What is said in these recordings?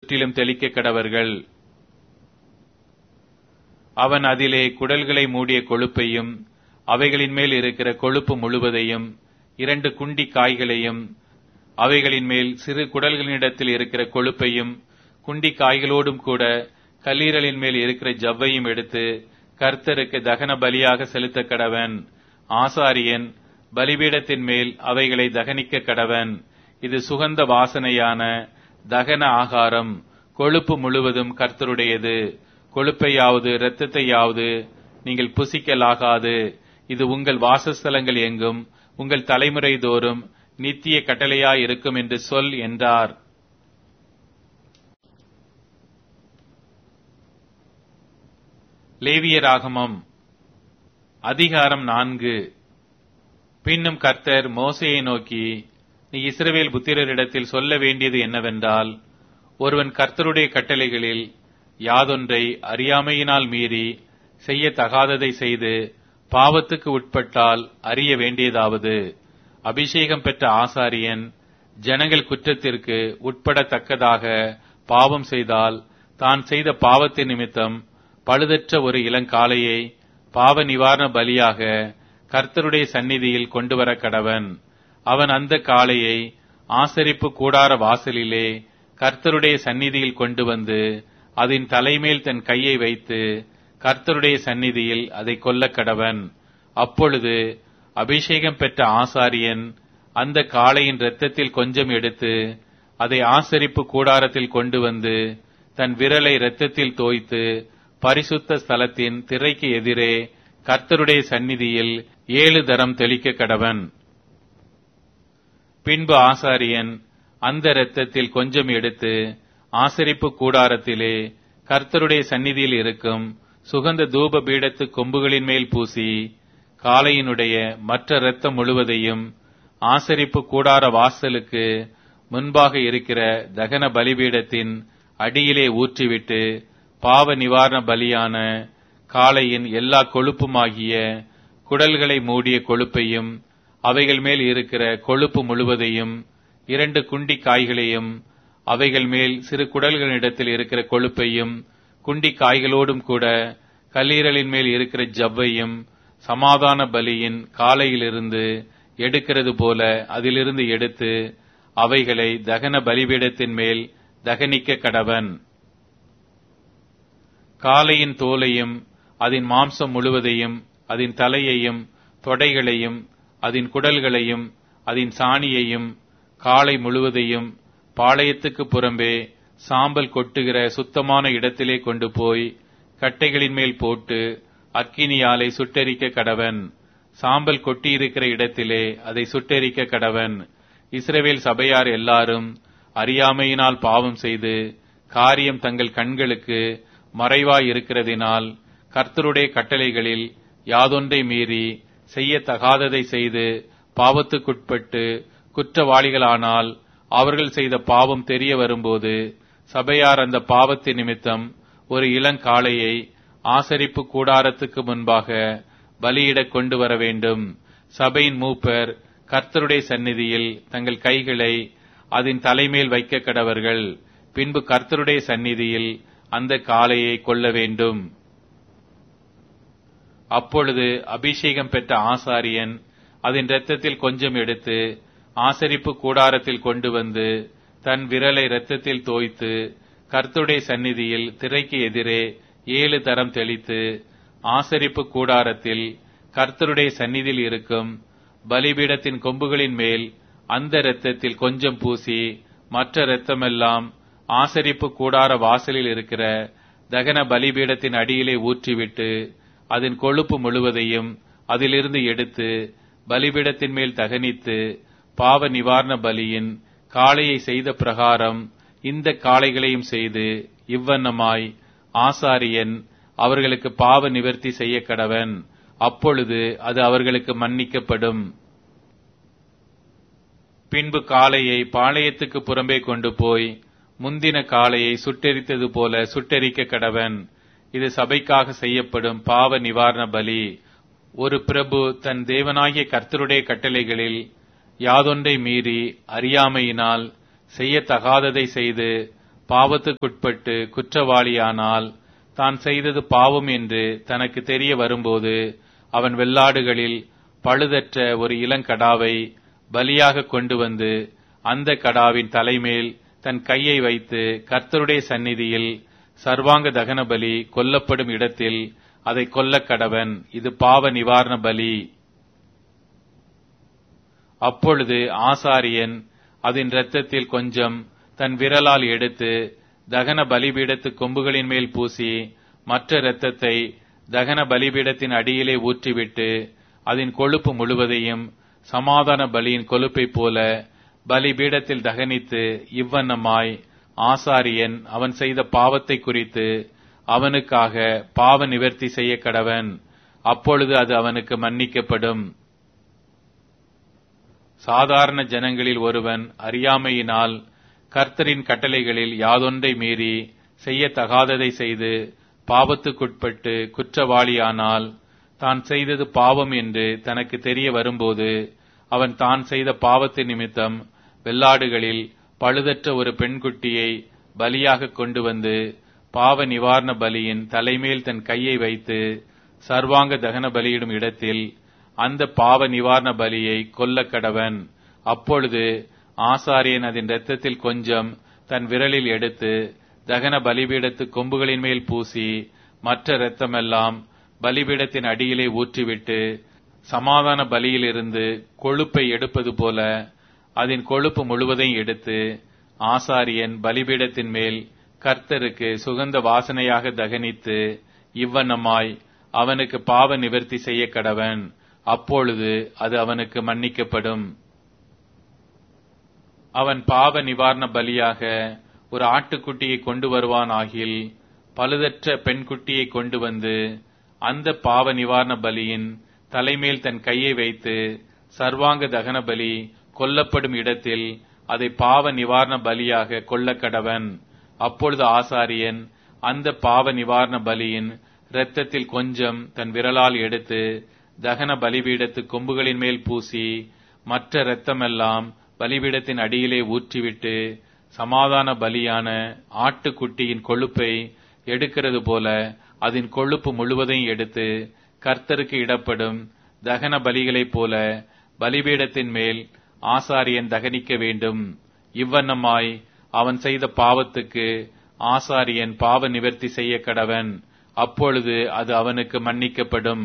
சுற்றிலும் தெளிக்க கடவர்கள் அவன் அதிலே குடல்களை மூடிய கொழுப்பையும் அவைகளின் மேல் இருக்கிற கொழுப்பு முழுவதையும் இரண்டு குண்டி காய்களையும் அவைகளின் மேல் சிறு குடல்களினிடத்தில் இருக்கிற கொழுப்பையும் குண்டி காய்களோடும் கூட கல்லீரலின் மேல் இருக்கிற ஜவ்வையும் எடுத்து கர்த்தருக்கு தகன பலியாக செலுத்த கடவன் ஆசாரியன் பலிபீடத்தின் மேல் அவைகளை தகனிக்க கடவன் இது சுகந்த வாசனையான தகன ஆகாரம் கொழுப்பு முழுவதும் கர்த்தருடையது கொழுப்பையாவது இரத்தத்தையாவது நீங்கள் புசிக்கலாகாது இது உங்கள் வாசஸ்தலங்கள் எங்கும் உங்கள் தலைமுறை தோறும் நித்திய கட்டளையாயிருக்கும் என்று சொல் என்றார் லேவியராகமம் அதிகாரம் நான்கு பின்னும் கர்த்தர் மோசையை நோக்கி நீ இஸ்ரவேல் புத்திரரிடத்தில் சொல்ல வேண்டியது என்னவென்றால் ஒருவன் கர்த்தருடைய கட்டளைகளில் யாதொன்றை அறியாமையினால் மீறி செய்யத்தகாததை செய்து பாவத்துக்கு உட்பட்டால் அறிய வேண்டியதாவது அபிஷேகம் பெற்ற ஆசாரியன் ஜனங்கள் குற்றத்திற்கு உட்படத்தக்கதாக பாவம் செய்தால் தான் செய்த பாவத்தின் நிமித்தம் பழுதற்ற ஒரு இளங்காளையை பாவ நிவாரண பலியாக கர்த்தருடைய சந்நிதியில் கொண்டு வர கடவன் அவன் அந்த காளையை ஆசரிப்பு கூடார வாசலிலே கர்த்தருடைய சந்நிதியில் கொண்டு வந்து அதன் தலைமேல் தன் கையை வைத்து கர்த்தருடைய சந்நிதியில் அதை கொல்ல கடவன் அப்பொழுது அபிஷேகம் பெற்ற ஆசாரியன் அந்த காளையின் இரத்தத்தில் கொஞ்சம் எடுத்து அதை ஆசரிப்பு கூடாரத்தில் கொண்டு வந்து தன் விரலை இரத்தத்தில் தோய்த்து பரிசுத்த ஸ்தலத்தின் திரைக்கு எதிரே கர்த்தருடைய சந்நிதியில் ஏழு தரம் தெளிக்க கடவன் பின்பு ஆசாரியன் அந்த இரத்தத்தில் கொஞ்சம் எடுத்து ஆசரிப்பு கூடாரத்திலே கர்த்தருடைய சந்நிதியில் இருக்கும் சுகந்த தூப பீடத்து கொம்புகளின் மேல் பூசி காளையினுடைய மற்ற இரத்தம் முழுவதையும் ஆசரிப்பு கூடார வாசலுக்கு முன்பாக இருக்கிற தகன பலிபீடத்தின் அடியிலே ஊற்றிவிட்டு பாவ நிவாரண பலியான காளையின் எல்லா கொழுப்புமாகிய குடல்களை மூடிய கொழுப்பையும் அவைகள் மேல் இருக்கிற கொழுப்பு முழுவதையும் இரண்டு குண்டி காய்களையும் அவைகள் மேல் சிறு குடல்களிடத்தில் இருக்கிற கொழுப்பையும் குண்டி காய்களோடும் கூட கல்லீரலின் மேல் இருக்கிற ஜவ்வையும் சமாதான பலியின் காலையிலிருந்து எடுக்கிறது போல அதிலிருந்து எடுத்து அவைகளை தகன பலிபீடத்தின் மேல் தகனிக்க கடவன் காளையின் தோலையும் அதன் மாம்சம் முழுவதையும் அதன் தலையையும் தொடைகளையும் அதன் குடல்களையும் அதன் சாணியையும் காளை முழுவதையும் பாளையத்துக்கு புறம்பே சாம்பல் கொட்டுகிற சுத்தமான இடத்திலே கொண்டு போய் கட்டைகளின் மேல் போட்டு அக்கினியாலை சுட்டெரிக்க கடவன் சாம்பல் கொட்டியிருக்கிற இடத்திலே அதை சுட்டெரிக்க கடவன் இஸ்ரவேல் சபையார் எல்லாரும் அறியாமையினால் பாவம் செய்து காரியம் தங்கள் கண்களுக்கு மறைவாய் இருக்கிறதினால் கர்த்தருடைய கட்டளைகளில் யாதொன்றை மீறி செய்யத்தகாததை செய்து பாவத்துக்குட்பட்டு குற்றவாளிகளானால் அவர்கள் செய்த பாவம் தெரிய வரும்போது சபையார் அந்த பாவத்தின் நிமித்தம் ஒரு இளங்காளையை ஆசரிப்பு கூடாரத்துக்கு முன்பாக பலியிடக் கொண்டு வர வேண்டும் சபையின் மூப்பர் கர்த்தருடைய சந்நிதியில் தங்கள் கைகளை அதன் தலைமேல் வைக்க கடவர்கள் பின்பு கர்த்தருடைய சந்நிதியில் அந்த காளையை கொல்ல வேண்டும் அப்பொழுது அபிஷேகம் பெற்ற ஆசாரியன் அதன் இரத்தத்தில் கொஞ்சம் எடுத்து ஆசரிப்பு கூடாரத்தில் கொண்டு வந்து தன் விரலை இரத்தத்தில் தோய்த்து கர்த்தருடைய சந்நிதியில் திரைக்கு எதிரே ஏழு தரம் தெளித்து ஆசரிப்பு கூடாரத்தில் கர்த்தருடைய சந்நிதியில் இருக்கும் பலிபீடத்தின் கொம்புகளின் மேல் அந்த இரத்தத்தில் கொஞ்சம் பூசி மற்ற இரத்தமெல்லாம் ஆசரிப்பு கூடார வாசலில் இருக்கிற தகன பலிபீடத்தின் அடியிலே ஊற்றிவிட்டு அதன் கொழுப்பு முழுவதையும் அதிலிருந்து எடுத்து பலிபீடத்தின் மேல் தகனித்து பாவ நிவாரண பலியின் காளையை செய்த பிரகாரம் இந்த காளைகளையும் செய்து இவ்வண்ணமாய் ஆசாரியன் அவர்களுக்கு பாவ நிவர்த்தி செய்ய கடவன் அப்பொழுது அது அவர்களுக்கு மன்னிக்கப்படும் பின்பு காளையை பாளையத்துக்கு புறம்பே கொண்டு போய் முந்தின காளையை சுட்டெரித்தது போல சுட்டெரிக்க கடவன் இது சபைக்காக செய்யப்படும் பாவ நிவாரண பலி ஒரு பிரபு தன் தேவனாகிய கர்த்தருடைய கட்டளைகளில் யாதொன்றை மீறி அறியாமையினால் செய்யத்தகாததை செய்து பாவத்துக்குட்பட்டு குற்றவாளியானால் தான் செய்தது பாவம் என்று தனக்கு தெரிய வரும்போது அவன் வெள்ளாடுகளில் பழுதற்ற ஒரு இளங்கடாவை பலியாக கொண்டு வந்து அந்த கடாவின் தலைமேல் தன் கையை வைத்து கர்த்தருடைய சந்நிதியில் சர்வாங்க தகன பலி கொல்லப்படும் இடத்தில் அதை கொல்ல கடவன் இது பாவ நிவாரண பலி அப்பொழுது ஆசாரியன் அதன் இரத்தத்தில் கொஞ்சம் தன் விரலால் எடுத்து தகன பலிபீடத்து கொம்புகளின் மேல் பூசி மற்ற இரத்தத்தை தகன பலிபீடத்தின் அடியிலே ஊற்றிவிட்டு அதன் கொழுப்பு முழுவதையும் சமாதான பலியின் கொழுப்பைப் போல பலிபீடத்தில் தகனித்து இவ்வண்ணமாய் ஆசாரியன் அவன் செய்த பாவத்தை குறித்து அவனுக்காக பாவ நிவர்த்தி செய்ய கடவன் அப்பொழுது அது அவனுக்கு மன்னிக்கப்படும் சாதாரண ஜனங்களில் ஒருவன் அறியாமையினால் கர்த்தரின் கட்டளைகளில் யாதொன்றை மீறி செய்யத்தகாததை செய்து பாவத்துக்குட்பட்டு குற்றவாளியானால் தான் செய்தது பாவம் என்று தனக்கு தெரிய வரும்போது அவன் தான் செய்த பாவத்தின் நிமித்தம் வெள்ளாடுகளில் பழுதற்ற ஒரு பெண்குட்டியை பலியாக கொண்டு வந்து பாவ நிவாரண பலியின் தலைமேல் தன் கையை வைத்து சர்வாங்க தகன பலியிடும் இடத்தில் அந்த பாவ நிவாரண பலியை கொல்ல கடவன் அப்பொழுது ஆசாரியன் அதன் இரத்தத்தில் கொஞ்சம் தன் விரலில் எடுத்து தகன பலிபீடத்து கொம்புகளின் மேல் பூசி மற்ற இரத்தமெல்லாம் பலிபீடத்தின் அடியிலே ஊற்றிவிட்டு சமாதான பலியிலிருந்து கொழுப்பை எடுப்பது போல அதன் கொழுப்பு முழுவதையும் எடுத்து ஆசாரியன் பலிபீடத்தின் மேல் கர்த்தருக்கு சுகந்த வாசனையாக தகனித்து இவ்வண்ணமாய் அவனுக்கு பாவ நிவர்த்தி செய்ய கடவன் அப்பொழுது அது அவனுக்கு மன்னிக்கப்படும் அவன் பாவ நிவாரண பலியாக ஒரு ஆட்டுக்குட்டியை கொண்டு வருவான் ஆகில் பழுதற்ற பெண்குட்டியை கொண்டு வந்து அந்த பாவ நிவாரண பலியின் தலைமேல் தன் கையை வைத்து சர்வாங்க தகன பலி கொல்லப்படும் இடத்தில் அதை பாவ நிவாரண பலியாக கொல்ல கடவன் அப்பொழுது ஆசாரியன் அந்த பாவ நிவாரண பலியின் இரத்தத்தில் கொஞ்சம் தன் விரலால் எடுத்து தகன பலிபீடத்து கொம்புகளின் மேல் பூசி மற்ற இரத்தமெல்லாம் பலிபீடத்தின் அடியிலே ஊற்றிவிட்டு சமாதான பலியான ஆட்டுக்குட்டியின் கொழுப்பை எடுக்கிறது போல அதன் கொழுப்பு முழுவதையும் எடுத்து கர்த்தருக்கு இடப்படும் தகன பலிகளைப் போல பலிபீடத்தின் மேல் ஆசாரியன் தகனிக்க வேண்டும் இவ்வண்ணமாய் அவன் செய்த பாவத்துக்கு ஆசாரியன் பாவ நிவர்த்தி செய்ய கடவன் அப்பொழுது அது அவனுக்கு மன்னிக்கப்படும்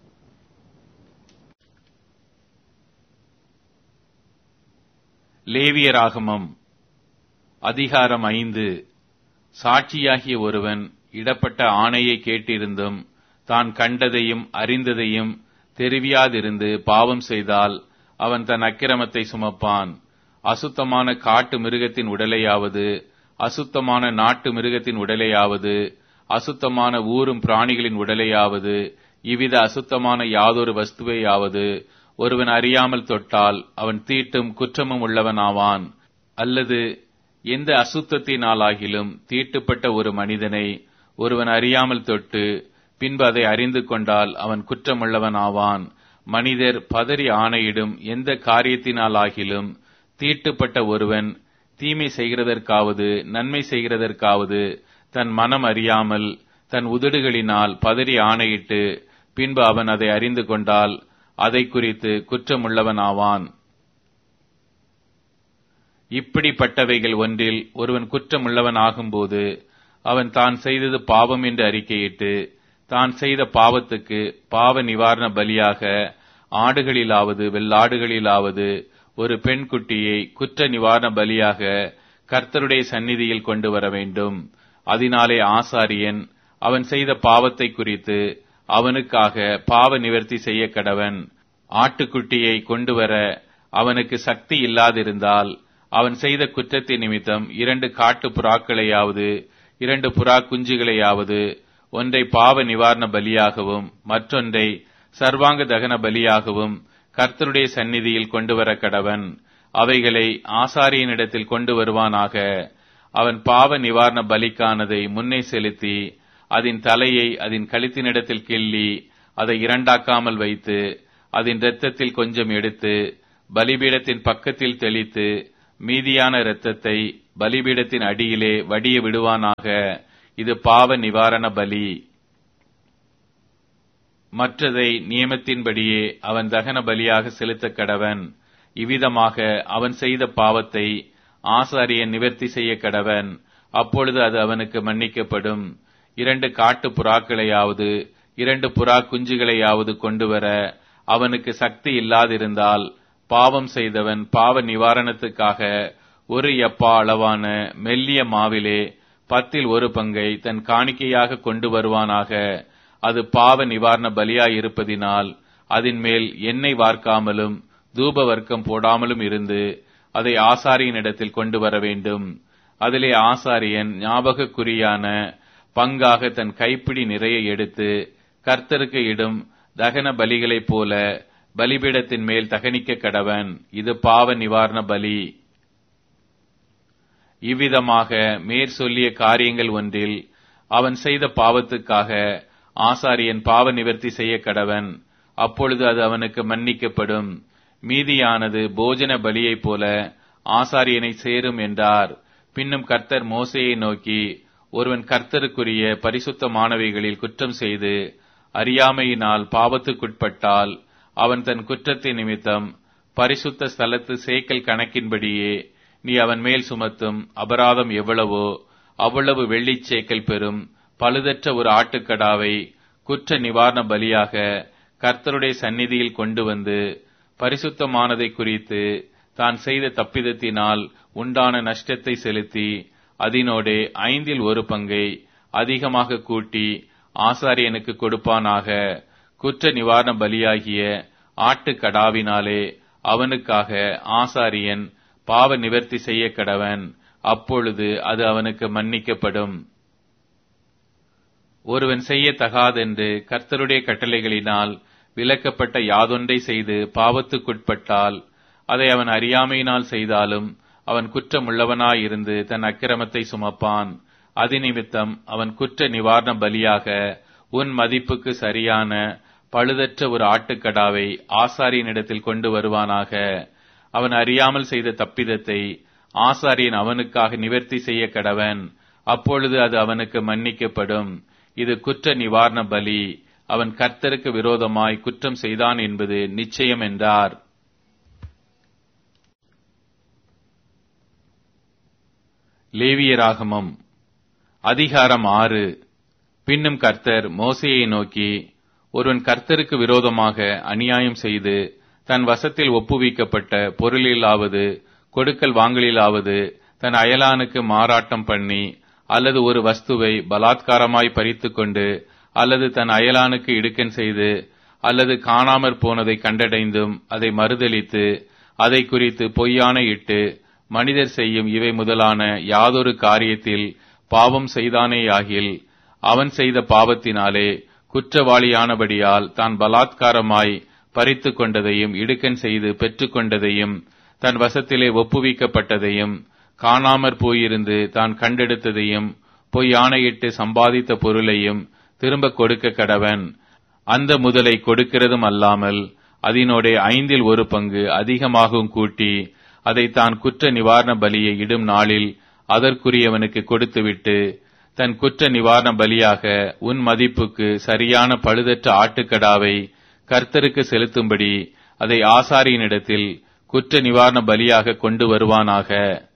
லேவியராகமம் அதிகாரம் ஐந்து சாட்சியாகிய ஒருவன் இடப்பட்ட ஆணையை கேட்டிருந்தும் தான் கண்டதையும் அறிந்ததையும் தெரிவியாதிருந்து பாவம் செய்தால் அவன் தன் அக்கிரமத்தை சுமப்பான் அசுத்தமான காட்டு மிருகத்தின் உடலையாவது அசுத்தமான நாட்டு மிருகத்தின் உடலையாவது அசுத்தமான ஊரும் பிராணிகளின் உடலையாவது இவ்வித அசுத்தமான யாதொரு வஸ்துவையாவது ஒருவன் அறியாமல் தொட்டால் அவன் தீட்டும் குற்றமும் உள்ளவன் ஆவான் அல்லது எந்த அசுத்தத்தினாலாகிலும் தீட்டுப்பட்ட ஒரு மனிதனை ஒருவன் அறியாமல் தொட்டு பின்பு அதை அறிந்து கொண்டால் அவன் குற்றமுள்ளவன் ஆவான் மனிதர் பதறி ஆணையிடும் எந்த காரியத்தினாலாகிலும் தீட்டுப்பட்ட ஒருவன் தீமை செய்கிறதற்காவது நன்மை செய்கிறதற்காவது தன் மனம் அறியாமல் தன் உதடுகளினால் பதறி ஆணையிட்டு பின்பு அவன் அதை அறிந்து கொண்டால் அதை குறித்து குற்றமுள்ளவன் ஆவான் இப்படிப்பட்டவைகள் ஒன்றில் ஒருவன் குற்றமுள்ளவன் ஆகும்போது அவன் தான் செய்தது பாவம் என்று அறிக்கையிட்டு தான் செய்த பாவத்துக்கு பாவ நிவாரண பலியாக ஆடுகளிலாவது வெள்ளாடுகளிலாவது ஒரு பெண் குட்டியை குற்ற நிவாரண பலியாக கர்த்தருடைய சந்நிதியில் கொண்டு வர வேண்டும் அதனாலே ஆசாரியன் அவன் செய்த பாவத்தை குறித்து அவனுக்காக பாவ நிவர்த்தி செய்ய கடவன் ஆட்டுக்குட்டியை கொண்டு வர அவனுக்கு சக்தி இல்லாதிருந்தால் அவன் செய்த குற்றத்தின் நிமித்தம் இரண்டு காட்டு புறாக்களையாவது இரண்டு புறா குஞ்சுகளையாவது ஒன்றை பாவ நிவாரண பலியாகவும் மற்றொன்றை சர்வாங்க தகன பலியாகவும் கர்த்தருடைய சந்நிதியில் கொண்டு வர கடவன் அவைகளை ஆசாரியனிடத்தில் கொண்டு வருவானாக அவன் பாவ நிவாரண பலிக்கானதை முன்னே செலுத்தி அதன் தலையை அதன் கழுத்தினிடத்தில் கிள்ளி அதை இரண்டாக்காமல் வைத்து அதன் இரத்தத்தில் கொஞ்சம் எடுத்து பலிபீடத்தின் பக்கத்தில் தெளித்து மீதியான இரத்தத்தை பலிபீடத்தின் அடியிலே வடிய விடுவானாக இது பாவ நிவாரண பலி மற்றதை நியமத்தின்படியே அவன் தகன பலியாக செலுத்த கடவன் இவ்விதமாக அவன் செய்த பாவத்தை ஆசாரியன் நிவர்த்தி செய்ய கடவன் அப்பொழுது அது அவனுக்கு மன்னிக்கப்படும் இரண்டு காட்டு புறாக்களையாவது இரண்டு புறா குஞ்சுகளையாவது கொண்டு வர அவனுக்கு சக்தி இல்லாதிருந்தால் பாவம் செய்தவன் பாவ நிவாரணத்துக்காக ஒரு எப்பா அளவான மெல்லிய மாவிலே பத்தில் ஒரு பங்கை தன் காணிக்கையாக கொண்டு வருவானாக அது பாவ நிவாரண பலியாயிருப்பதினால் அதன் மேல் எண்ணெய் வார்க்காமலும் தூப வர்க்கம் போடாமலும் இருந்து அதை ஆசாரியனிடத்தில் கொண்டு வர வேண்டும் அதிலே ஆசாரியன் ஞாபகக்குறியான பங்காக தன் கைப்பிடி நிறைய எடுத்து கர்த்தருக்கு இடும் தகன பலிகளைப் போல பலிபீடத்தின் மேல் தகனிக்க கடவன் இது பாவ நிவாரண பலி இவ்விதமாக மேற் சொல்லிய காரியங்கள் ஒன்றில் அவன் செய்த பாவத்துக்காக ஆசாரியன் பாவ நிவர்த்தி செய்ய கடவன் அப்பொழுது அது அவனுக்கு மன்னிக்கப்படும் மீதியானது போஜன பலியைப் போல ஆசாரியனை சேரும் என்றார் பின்னும் கர்த்தர் மோசையை நோக்கி ஒருவன் கர்த்தருக்குரிய பரிசுத்தமானவைகளில் குற்றம் செய்து அறியாமையினால் பாவத்துக்குட்பட்டால் அவன் தன் குற்றத்தின் நிமித்தம் பரிசுத்த ஸ்தலத்து சேக்கல் கணக்கின்படியே நீ அவன் மேல் சுமத்தும் அபராதம் எவ்வளவோ அவ்வளவு வெள்ளிச் சேக்கல் பெறும் பழுதற்ற ஒரு ஆட்டுக்கடாவை குற்ற நிவாரண பலியாக கர்த்தருடைய சந்நிதியில் கொண்டு வந்து பரிசுத்தமானதை குறித்து தான் செய்த தப்பிதத்தினால் உண்டான நஷ்டத்தை செலுத்தி அதனோடே ஐந்தில் ஒரு பங்கை அதிகமாக கூட்டி ஆசாரியனுக்கு கொடுப்பானாக குற்ற நிவாரண பலியாகிய ஆட்டுக்கடாவினாலே அவனுக்காக ஆசாரியன் பாவ நிவர்த்தி செய்ய கடவன் அப்பொழுது அது அவனுக்கு மன்னிக்கப்படும் ஒருவன் செய்ய தகாதென்று கர்த்தருடைய கட்டளைகளினால் விலக்கப்பட்ட யாதொன்றை செய்து பாவத்துக்குட்பட்டால் அதை அவன் அறியாமையினால் செய்தாலும் அவன் குற்றமுள்ளவனாயிருந்து தன் அக்கிரமத்தை சுமப்பான் அதிநிமித்தம் அவன் குற்ற நிவாரண பலியாக உன் மதிப்புக்கு சரியான பழுதற்ற ஒரு ஆட்டுக்கடாவை ஆசாரியனிடத்தில் கொண்டு வருவானாக அவன் அறியாமல் செய்த தப்பிதத்தை ஆசாரியன் அவனுக்காக நிவர்த்தி செய்ய கடவன் அப்பொழுது அது அவனுக்கு மன்னிக்கப்படும் இது குற்ற நிவாரண பலி அவன் கர்த்தருக்கு விரோதமாய் குற்றம் செய்தான் என்பது நிச்சயம் என்றார் லேவியராகமம் அதிகாரம் ஆறு பின்னும் கர்த்தர் மோசையை நோக்கி ஒருவன் கர்த்தருக்கு விரோதமாக அநியாயம் செய்து தன் வசத்தில் ஒப்புவிக்கப்பட்ட பொருளிலாவது கொடுக்கல் வாங்கலிலாவது தன் அயலானுக்கு மாறாட்டம் பண்ணி அல்லது ஒரு வஸ்துவை பலாத்காரமாய் பறித்துக் கொண்டு அல்லது தன் அயலானுக்கு இடுக்கன் செய்து அல்லது காணாமற் போனதை கண்டடைந்தும் அதை மறுதலித்து அதை குறித்து பொய்யான இட்டு மனிதர் செய்யும் இவை முதலான யாதொரு காரியத்தில் பாவம் செய்தானேயாகில் அவன் செய்த பாவத்தினாலே குற்றவாளியானபடியால் தான் பலாத்காரமாய் பறித்து கொண்டதையும் இடுக்கன் செய்து பெற்றுக்கொண்டதையும் தன் வசத்திலே ஒப்புவிக்கப்பட்டதையும் காணாமற் போயிருந்து தான் கண்டெடுத்ததையும் பொய் ஆணையிட்டு சம்பாதித்த பொருளையும் திரும்ப கொடுக்க கடவன் அந்த முதலை கொடுக்கிறதும் அல்லாமல் அதனோட ஐந்தில் ஒரு பங்கு அதிகமாகவும் கூட்டி அதை தான் குற்ற நிவாரண பலியை இடும் நாளில் அதற்குரியவனுக்கு கொடுத்துவிட்டு தன் குற்ற நிவாரண பலியாக உன் மதிப்புக்கு சரியான பழுதற்ற ஆட்டுக்கடாவை கர்த்தருக்கு செலுத்தும்படி அதை ஆசாரியனிடத்தில் குற்ற நிவாரண பலியாக கொண்டு வருவானாக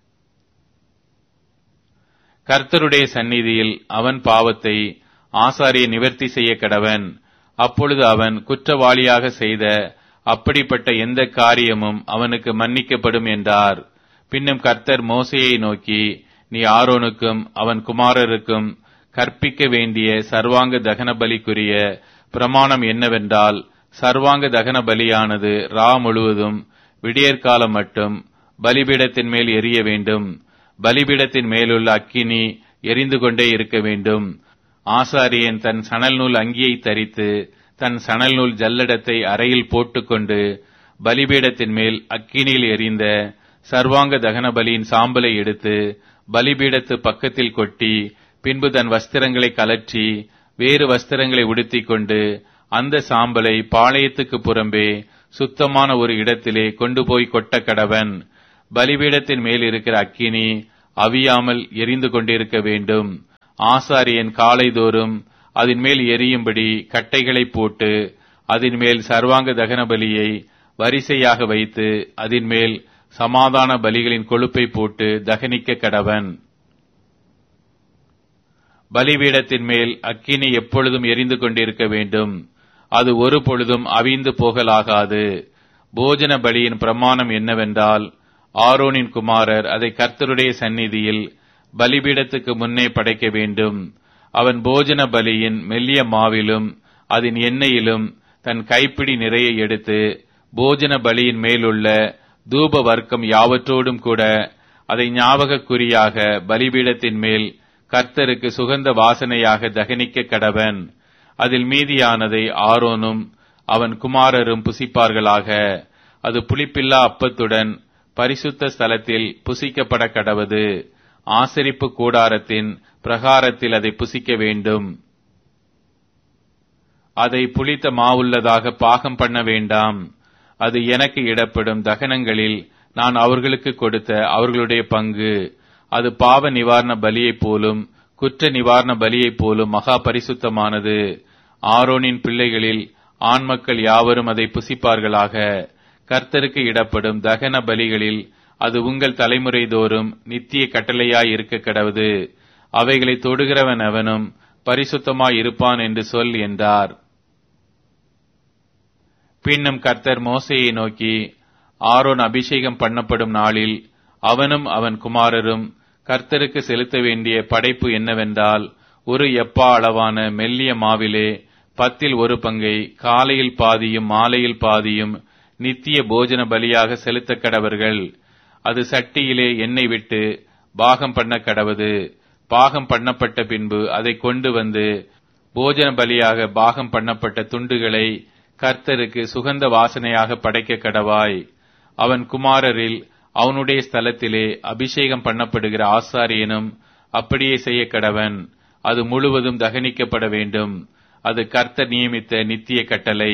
கர்த்தருடைய சந்நிதியில் அவன் பாவத்தை ஆசாரிய நிவர்த்தி செய்ய கடவன் அப்பொழுது அவன் குற்றவாளியாக செய்த அப்படிப்பட்ட எந்த காரியமும் அவனுக்கு மன்னிக்கப்படும் என்றார் பின்னும் கர்த்தர் மோசையை நோக்கி நீ ஆரோனுக்கும் அவன் குமாரருக்கும் கற்பிக்க வேண்டிய சர்வாங்க தகன பலிக்குரிய பிரமாணம் என்னவென்றால் சர்வாங்க தகன பலியானது ரா முழுவதும் விடியற்காலம் மட்டும் பலிபீடத்தின் மேல் எரிய வேண்டும் பலிபீடத்தின் மேலுள்ள அக்கினி எரிந்து கொண்டே இருக்க வேண்டும் ஆசாரியன் தன் சணல் நூல் அங்கியை தரித்து தன் சணல் நூல் ஜல்லடத்தை அறையில் போட்டுக்கொண்டு பலிபீடத்தின் மேல் அக்கினியில் எரிந்த சர்வாங்க தகன பலியின் சாம்பலை எடுத்து பலிபீடத்து பக்கத்தில் கொட்டி பின்பு தன் வஸ்திரங்களை கலற்றி வேறு வஸ்திரங்களை உடுத்திக் கொண்டு அந்த சாம்பலை பாளையத்துக்கு புறம்பே சுத்தமான ஒரு இடத்திலே கொண்டு போய் கொட்ட கடவன் பலிபீடத்தின் மேல் இருக்கிற அக்கினி அவியாமல் எரிந்து கொண்டிருக்க வேண்டும் ஆசாரியன் காலைதோறும் அதன் மேல் எரியும்படி கட்டைகளை போட்டு அதன் மேல் சர்வாங்க தகன பலியை வரிசையாக வைத்து அதன் மேல் சமாதான பலிகளின் கொழுப்பை போட்டு தகனிக்க கடவன் பலிபீடத்தின் மேல் அக்கினி எப்பொழுதும் எரிந்து கொண்டிருக்க வேண்டும் அது ஒரு பொழுதும் அவிந்து போகலாகாது போஜன பலியின் பிரமாணம் என்னவென்றால் ஆரோனின் குமாரர் அதை கர்த்தருடைய சந்நிதியில் பலிபீடத்துக்கு முன்னே படைக்க வேண்டும் அவன் போஜன பலியின் மெல்லிய மாவிலும் அதன் எண்ணெயிலும் தன் கைப்பிடி நிறைய எடுத்து போஜன பலியின் மேலுள்ள தூப வர்க்கம் யாவற்றோடும் கூட அதை ஞாபக குறியாக பலிபீடத்தின் மேல் கர்த்தருக்கு சுகந்த வாசனையாக தகனிக்க கடவன் அதில் மீதியானதை ஆரோனும் அவன் குமாரரும் புசிப்பார்களாக அது புளிப்பில்லா அப்பத்துடன் பரிசுத்த ஸ்தலத்தில் புசிக்கப்பட கடவது ஆசரிப்பு கூடாரத்தின் பிரகாரத்தில் அதை புசிக்க வேண்டும் அதை புளித்த மாவுள்ளதாக பாகம் பண்ண வேண்டாம் அது எனக்கு இடப்படும் தகனங்களில் நான் அவர்களுக்கு கொடுத்த அவர்களுடைய பங்கு அது பாவ நிவாரண பலியைப் போலும் குற்ற நிவாரண பலியைப் போலும் மகா பரிசுத்தமானது ஆரோனின் பிள்ளைகளில் ஆண் மக்கள் யாவரும் அதை புசிப்பார்களாக கர்த்தருக்கு இடப்படும் தகன பலிகளில் அது உங்கள் தலைமுறை தோறும் நித்திய கட்டளையாய் இருக்க கடவுது அவைகளை தொடுகிறவன் அவனும் பரிசுத்தமாய் இருப்பான் என்று சொல் என்றார் பின்னும் கர்த்தர் மோசையை நோக்கி ஆரோன் அபிஷேகம் பண்ணப்படும் நாளில் அவனும் அவன் குமாரரும் கர்த்தருக்கு செலுத்த வேண்டிய படைப்பு என்னவென்றால் ஒரு எப்பா அளவான மெல்லிய மாவிலே பத்தில் ஒரு பங்கை காலையில் பாதியும் மாலையில் பாதியும் நித்திய போஜன பலியாக செலுத்த கடவர்கள் அது சட்டியிலே எண்ணெய் விட்டு பாகம் பண்ண கடவது பாகம் பண்ணப்பட்ட பின்பு அதை கொண்டு வந்து போஜன பலியாக பாகம் பண்ணப்பட்ட துண்டுகளை கர்த்தருக்கு சுகந்த வாசனையாக படைக்க கடவாய் அவன் குமாரரில் அவனுடைய ஸ்தலத்திலே அபிஷேகம் பண்ணப்படுகிற ஆசாரியனும் அப்படியே செய்ய கடவன் அது முழுவதும் தகனிக்கப்பட வேண்டும் அது கர்த்தர் நியமித்த நித்திய கட்டளை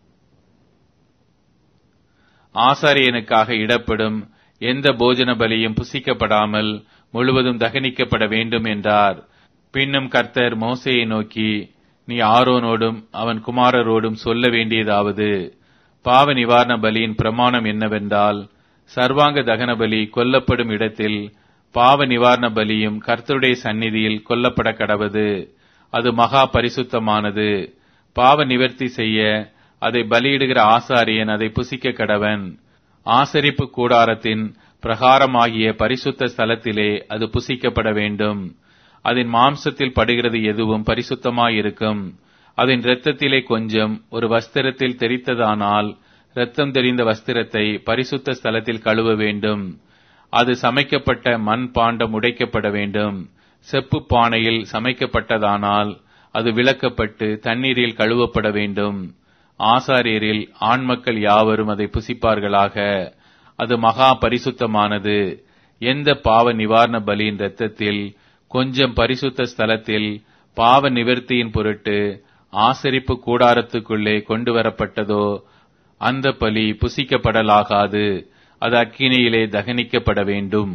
ஆசாரியனுக்காக இடப்படும் எந்த போஜன பலியும் புசிக்கப்படாமல் முழுவதும் தகனிக்கப்பட வேண்டும் என்றார் பின்னும் கர்த்தர் மோசையை நோக்கி நீ ஆரோனோடும் அவன் குமாரரோடும் சொல்ல வேண்டியதாவது பாவ நிவாரண பலியின் பிரமாணம் என்னவென்றால் சர்வாங்க தகன பலி கொல்லப்படும் இடத்தில் பாவ நிவாரண பலியும் கர்த்தருடைய சந்நிதியில் கொல்லப்பட கடவது அது மகா பரிசுத்தமானது பாவ நிவர்த்தி செய்ய அதை பலியிடுகிற ஆசாரியன் அதை புசிக்க கடவன் ஆசரிப்பு கூடாரத்தின் பிரகாரமாகிய பரிசுத்த ஸ்தலத்திலே அது புசிக்கப்பட வேண்டும் அதன் மாம்சத்தில் படுகிறது எதுவும் பரிசுத்தமாயிருக்கும் அதன் இரத்தத்திலே கொஞ்சம் ஒரு வஸ்திரத்தில் தெரித்ததானால் இரத்தம் தெரிந்த வஸ்திரத்தை பரிசுத்த ஸ்தலத்தில் கழுவ வேண்டும் அது சமைக்கப்பட்ட மண் பாண்டம் உடைக்கப்பட வேண்டும் செப்பு பானையில் சமைக்கப்பட்டதானால் அது விளக்கப்பட்டு தண்ணீரில் கழுவப்பட வேண்டும் ஆசாரியரில் ஆண் மக்கள் யாவரும் அதை புசிப்பார்களாக அது மகா பரிசுத்தமானது எந்த பாவ நிவாரண பலியின் இரத்தத்தில் கொஞ்சம் பரிசுத்த ஸ்தலத்தில் பாவ நிவர்த்தியின் பொருட்டு ஆசரிப்பு கூடாரத்துக்குள்ளே கொண்டு வரப்பட்டதோ அந்த பலி புசிக்கப்படலாகாது அது அக்கினியிலே தகனிக்கப்பட வேண்டும்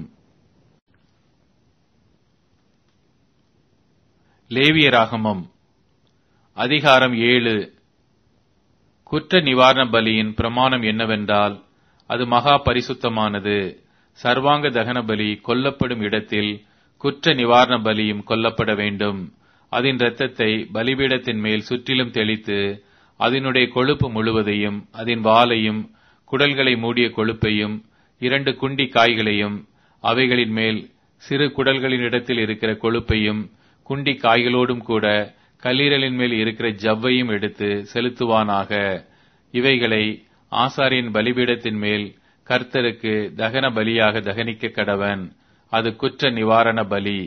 லேவியராகமம் அதிகாரம் ஏழு குற்ற நிவாரண பலியின் பிரமாணம் என்னவென்றால் அது மகா பரிசுத்தமானது சர்வாங்க தகன பலி கொல்லப்படும் இடத்தில் குற்ற நிவாரண பலியும் கொல்லப்பட வேண்டும் அதன் இரத்தத்தை பலிபீடத்தின் மேல் சுற்றிலும் தெளித்து அதனுடைய கொழுப்பு முழுவதையும் அதன் வாலையும் குடல்களை மூடிய கொழுப்பையும் இரண்டு குண்டி காய்களையும் அவைகளின் மேல் சிறு குடல்களின் இடத்தில் இருக்கிற கொழுப்பையும் குண்டி காய்களோடும் கூட கல்லீரலின் மேல் இருக்கிற ஜவ்வையும் எடுத்து செலுத்துவானாக இவைகளை ஆசாரியின் பலிபீடத்தின் மேல் கர்த்தருக்கு தகன பலியாக தகனிக்க கடவன் அது குற்ற நிவாரண பலி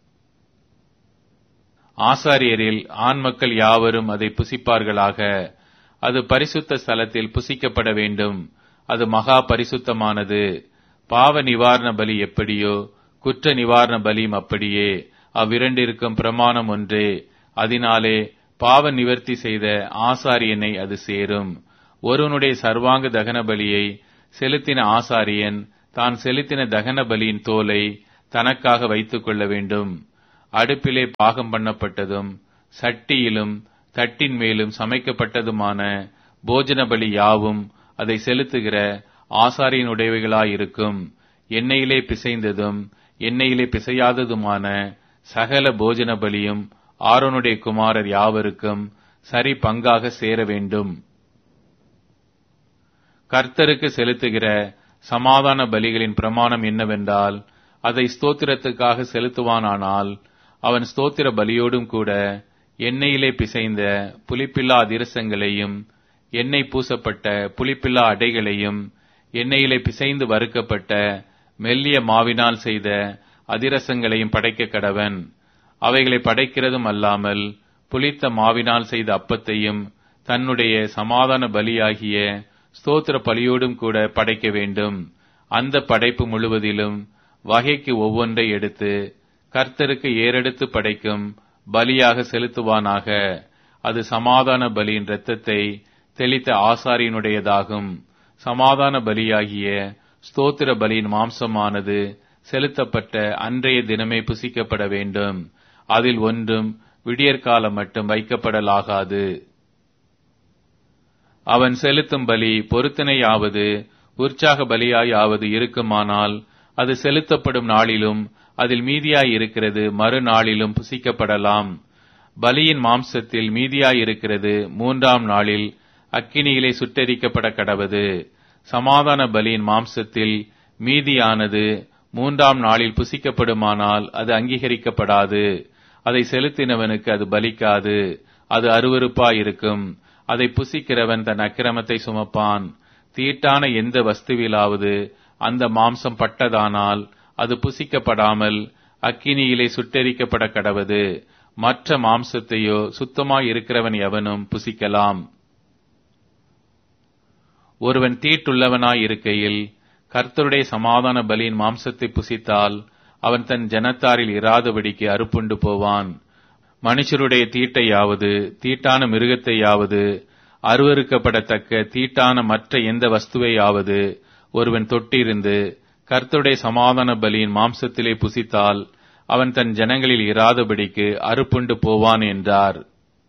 ஆசாரியரில் ஆண் மக்கள் யாவரும் அதை புசிப்பார்களாக அது பரிசுத்த ஸ்தலத்தில் புசிக்கப்பட வேண்டும் அது மகா பரிசுத்தமானது பாவ நிவாரண பலி எப்படியோ குற்ற நிவாரண பலியும் அப்படியே அவ்விரண்டிற்கும் பிரமாணம் ஒன்றே அதனாலே பாவ நிவர்த்தி செய்த ஆசாரியனை அது சேரும் ஒருவனுடைய சர்வாங்க தகன பலியை செலுத்தின ஆசாரியன் தான் செலுத்தின தகன பலியின் தோலை தனக்காக வைத்துக் கொள்ள வேண்டும் அடுப்பிலே பாகம் பண்ணப்பட்டதும் சட்டியிலும் தட்டின் மேலும் சமைக்கப்பட்டதுமான போஜன பலி யாவும் அதை செலுத்துகிற ஆசாரியனுடையவைகளாயிருக்கும் எண்ணெயிலே பிசைந்ததும் எண்ணெயிலே பிசையாததுமான சகல போஜன பலியும் ஆரோனுடைய குமாரர் யாவருக்கும் சரி பங்காக சேர வேண்டும் கர்த்தருக்கு செலுத்துகிற சமாதான பலிகளின் பிரமாணம் என்னவென்றால் அதை ஸ்தோத்திரத்துக்காக செலுத்துவானானால் அவன் ஸ்தோத்திர பலியோடும் கூட எண்ணெயிலே பிசைந்த புளிப்பில்லா அதிரசங்களையும் எண்ணெய் பூசப்பட்ட புளிப்பில்லா அடைகளையும் எண்ணெயிலே பிசைந்து வறுக்கப்பட்ட மெல்லிய மாவினால் செய்த அதிரசங்களையும் படைக்க கடவன் அவைகளை படைக்கிறதும் அல்லாமல் புளித்த மாவினால் செய்த அப்பத்தையும் தன்னுடைய சமாதான பலியாகிய ஸ்தோத்திர பலியோடும் கூட படைக்க வேண்டும் அந்த படைப்பு முழுவதிலும் வகைக்கு ஒவ்வொன்றை எடுத்து கர்த்தருக்கு ஏறெடுத்து படைக்கும் பலியாக செலுத்துவானாக அது சமாதான பலியின் இரத்தத்தை தெளித்த ஆசாரியனுடையதாகும் சமாதான பலியாகிய ஸ்தோத்திர பலியின் மாம்சமானது செலுத்தப்பட்ட அன்றைய தினமே புசிக்கப்பட வேண்டும் அதில் ஒன்றும் விடியற்காலம் மட்டும் வைக்கப்படலாகாது அவன் செலுத்தும் பலி பொருத்தனையாவது உற்சாக பலியாயாவது இருக்குமானால் அது செலுத்தப்படும் நாளிலும் அதில் மீதியாய் இருக்கிறது மறுநாளிலும் புசிக்கப்படலாம் பலியின் மாம்சத்தில் மீதியாய் இருக்கிறது மூன்றாம் நாளில் அக்கினியிலே சுட்டெரிக்கப்பட கடவது சமாதான பலியின் மாம்சத்தில் மீதியானது மூன்றாம் நாளில் புசிக்கப்படுமானால் அது அங்கீகரிக்கப்படாது அதை செலுத்தினவனுக்கு அது பலிக்காது அது அருவருப்பாயிருக்கும் அதை புசிக்கிறவன் தன் அக்கிரமத்தை சுமப்பான் தீட்டான எந்த வஸ்துவிலாவது அந்த மாம்சம் பட்டதானால் அது புசிக்கப்படாமல் அக்கினியிலே சுட்டெரிக்கப்பட கடவது மற்ற மாம்சத்தையோ சுத்தமாய் இருக்கிறவன் எவனும் புசிக்கலாம் ஒருவன் தீட்டுள்ளவனாய் இருக்கையில் கர்த்தருடைய சமாதான பலியின் மாம்சத்தை புசித்தால் அவன் தன் ஜனத்தாரில் இராதபடிக்கு அறுப்புண்டு போவான் மனுஷருடைய தீட்டையாவது தீட்டான மிருகத்தையாவது அருவறுக்கப்படத்தக்க தீட்டான மற்ற எந்த வஸ்துவையாவது ஒருவன் தொட்டிருந்து கர்த்தருடைய சமாதான பலியின் மாம்சத்திலே புசித்தால் அவன் தன் ஜனங்களில் இராதபடிக்கு அறுப்புண்டு போவான் என்றார்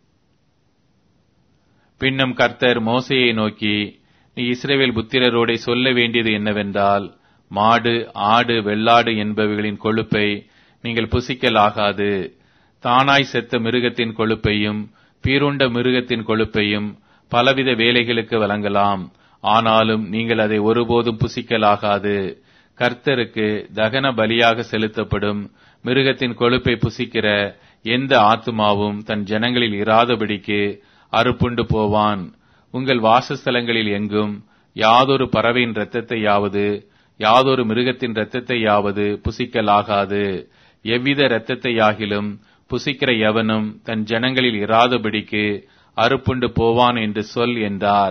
பின்னும் கர்த்தர் மோசையை நோக்கி நீ இஸ்ரேவேல் புத்திரரோடே சொல்ல வேண்டியது என்னவென்றால் மாடு ஆடு வெள்ளாடு என்பவைகளின் கொழுப்பை நீங்கள் புசிக்கலாகாது தானாய் செத்த மிருகத்தின் கொழுப்பையும் பீருண்ட மிருகத்தின் கொழுப்பையும் பலவித வேலைகளுக்கு வழங்கலாம் ஆனாலும் நீங்கள் அதை ஒருபோதும் புசிக்கலாகாது கர்த்தருக்கு தகன பலியாக செலுத்தப்படும் மிருகத்தின் கொழுப்பை புசிக்கிற எந்த ஆத்துமாவும் தன் ஜனங்களில் இராதபடிக்கு அறுப்புண்டு போவான் உங்கள் வாசஸ்தலங்களில் எங்கும் யாதொரு பறவையின் இரத்தத்தையாவது யாதொரு மிருகத்தின் இரத்தத்தையாவது புசிக்கலாகாது எவ்வித இரத்தத்தையாகிலும் புசிக்கிற எவனும் தன் ஜனங்களில் இராதபடிக்கு அறுப்புண்டு போவான் என்று சொல் என்றார்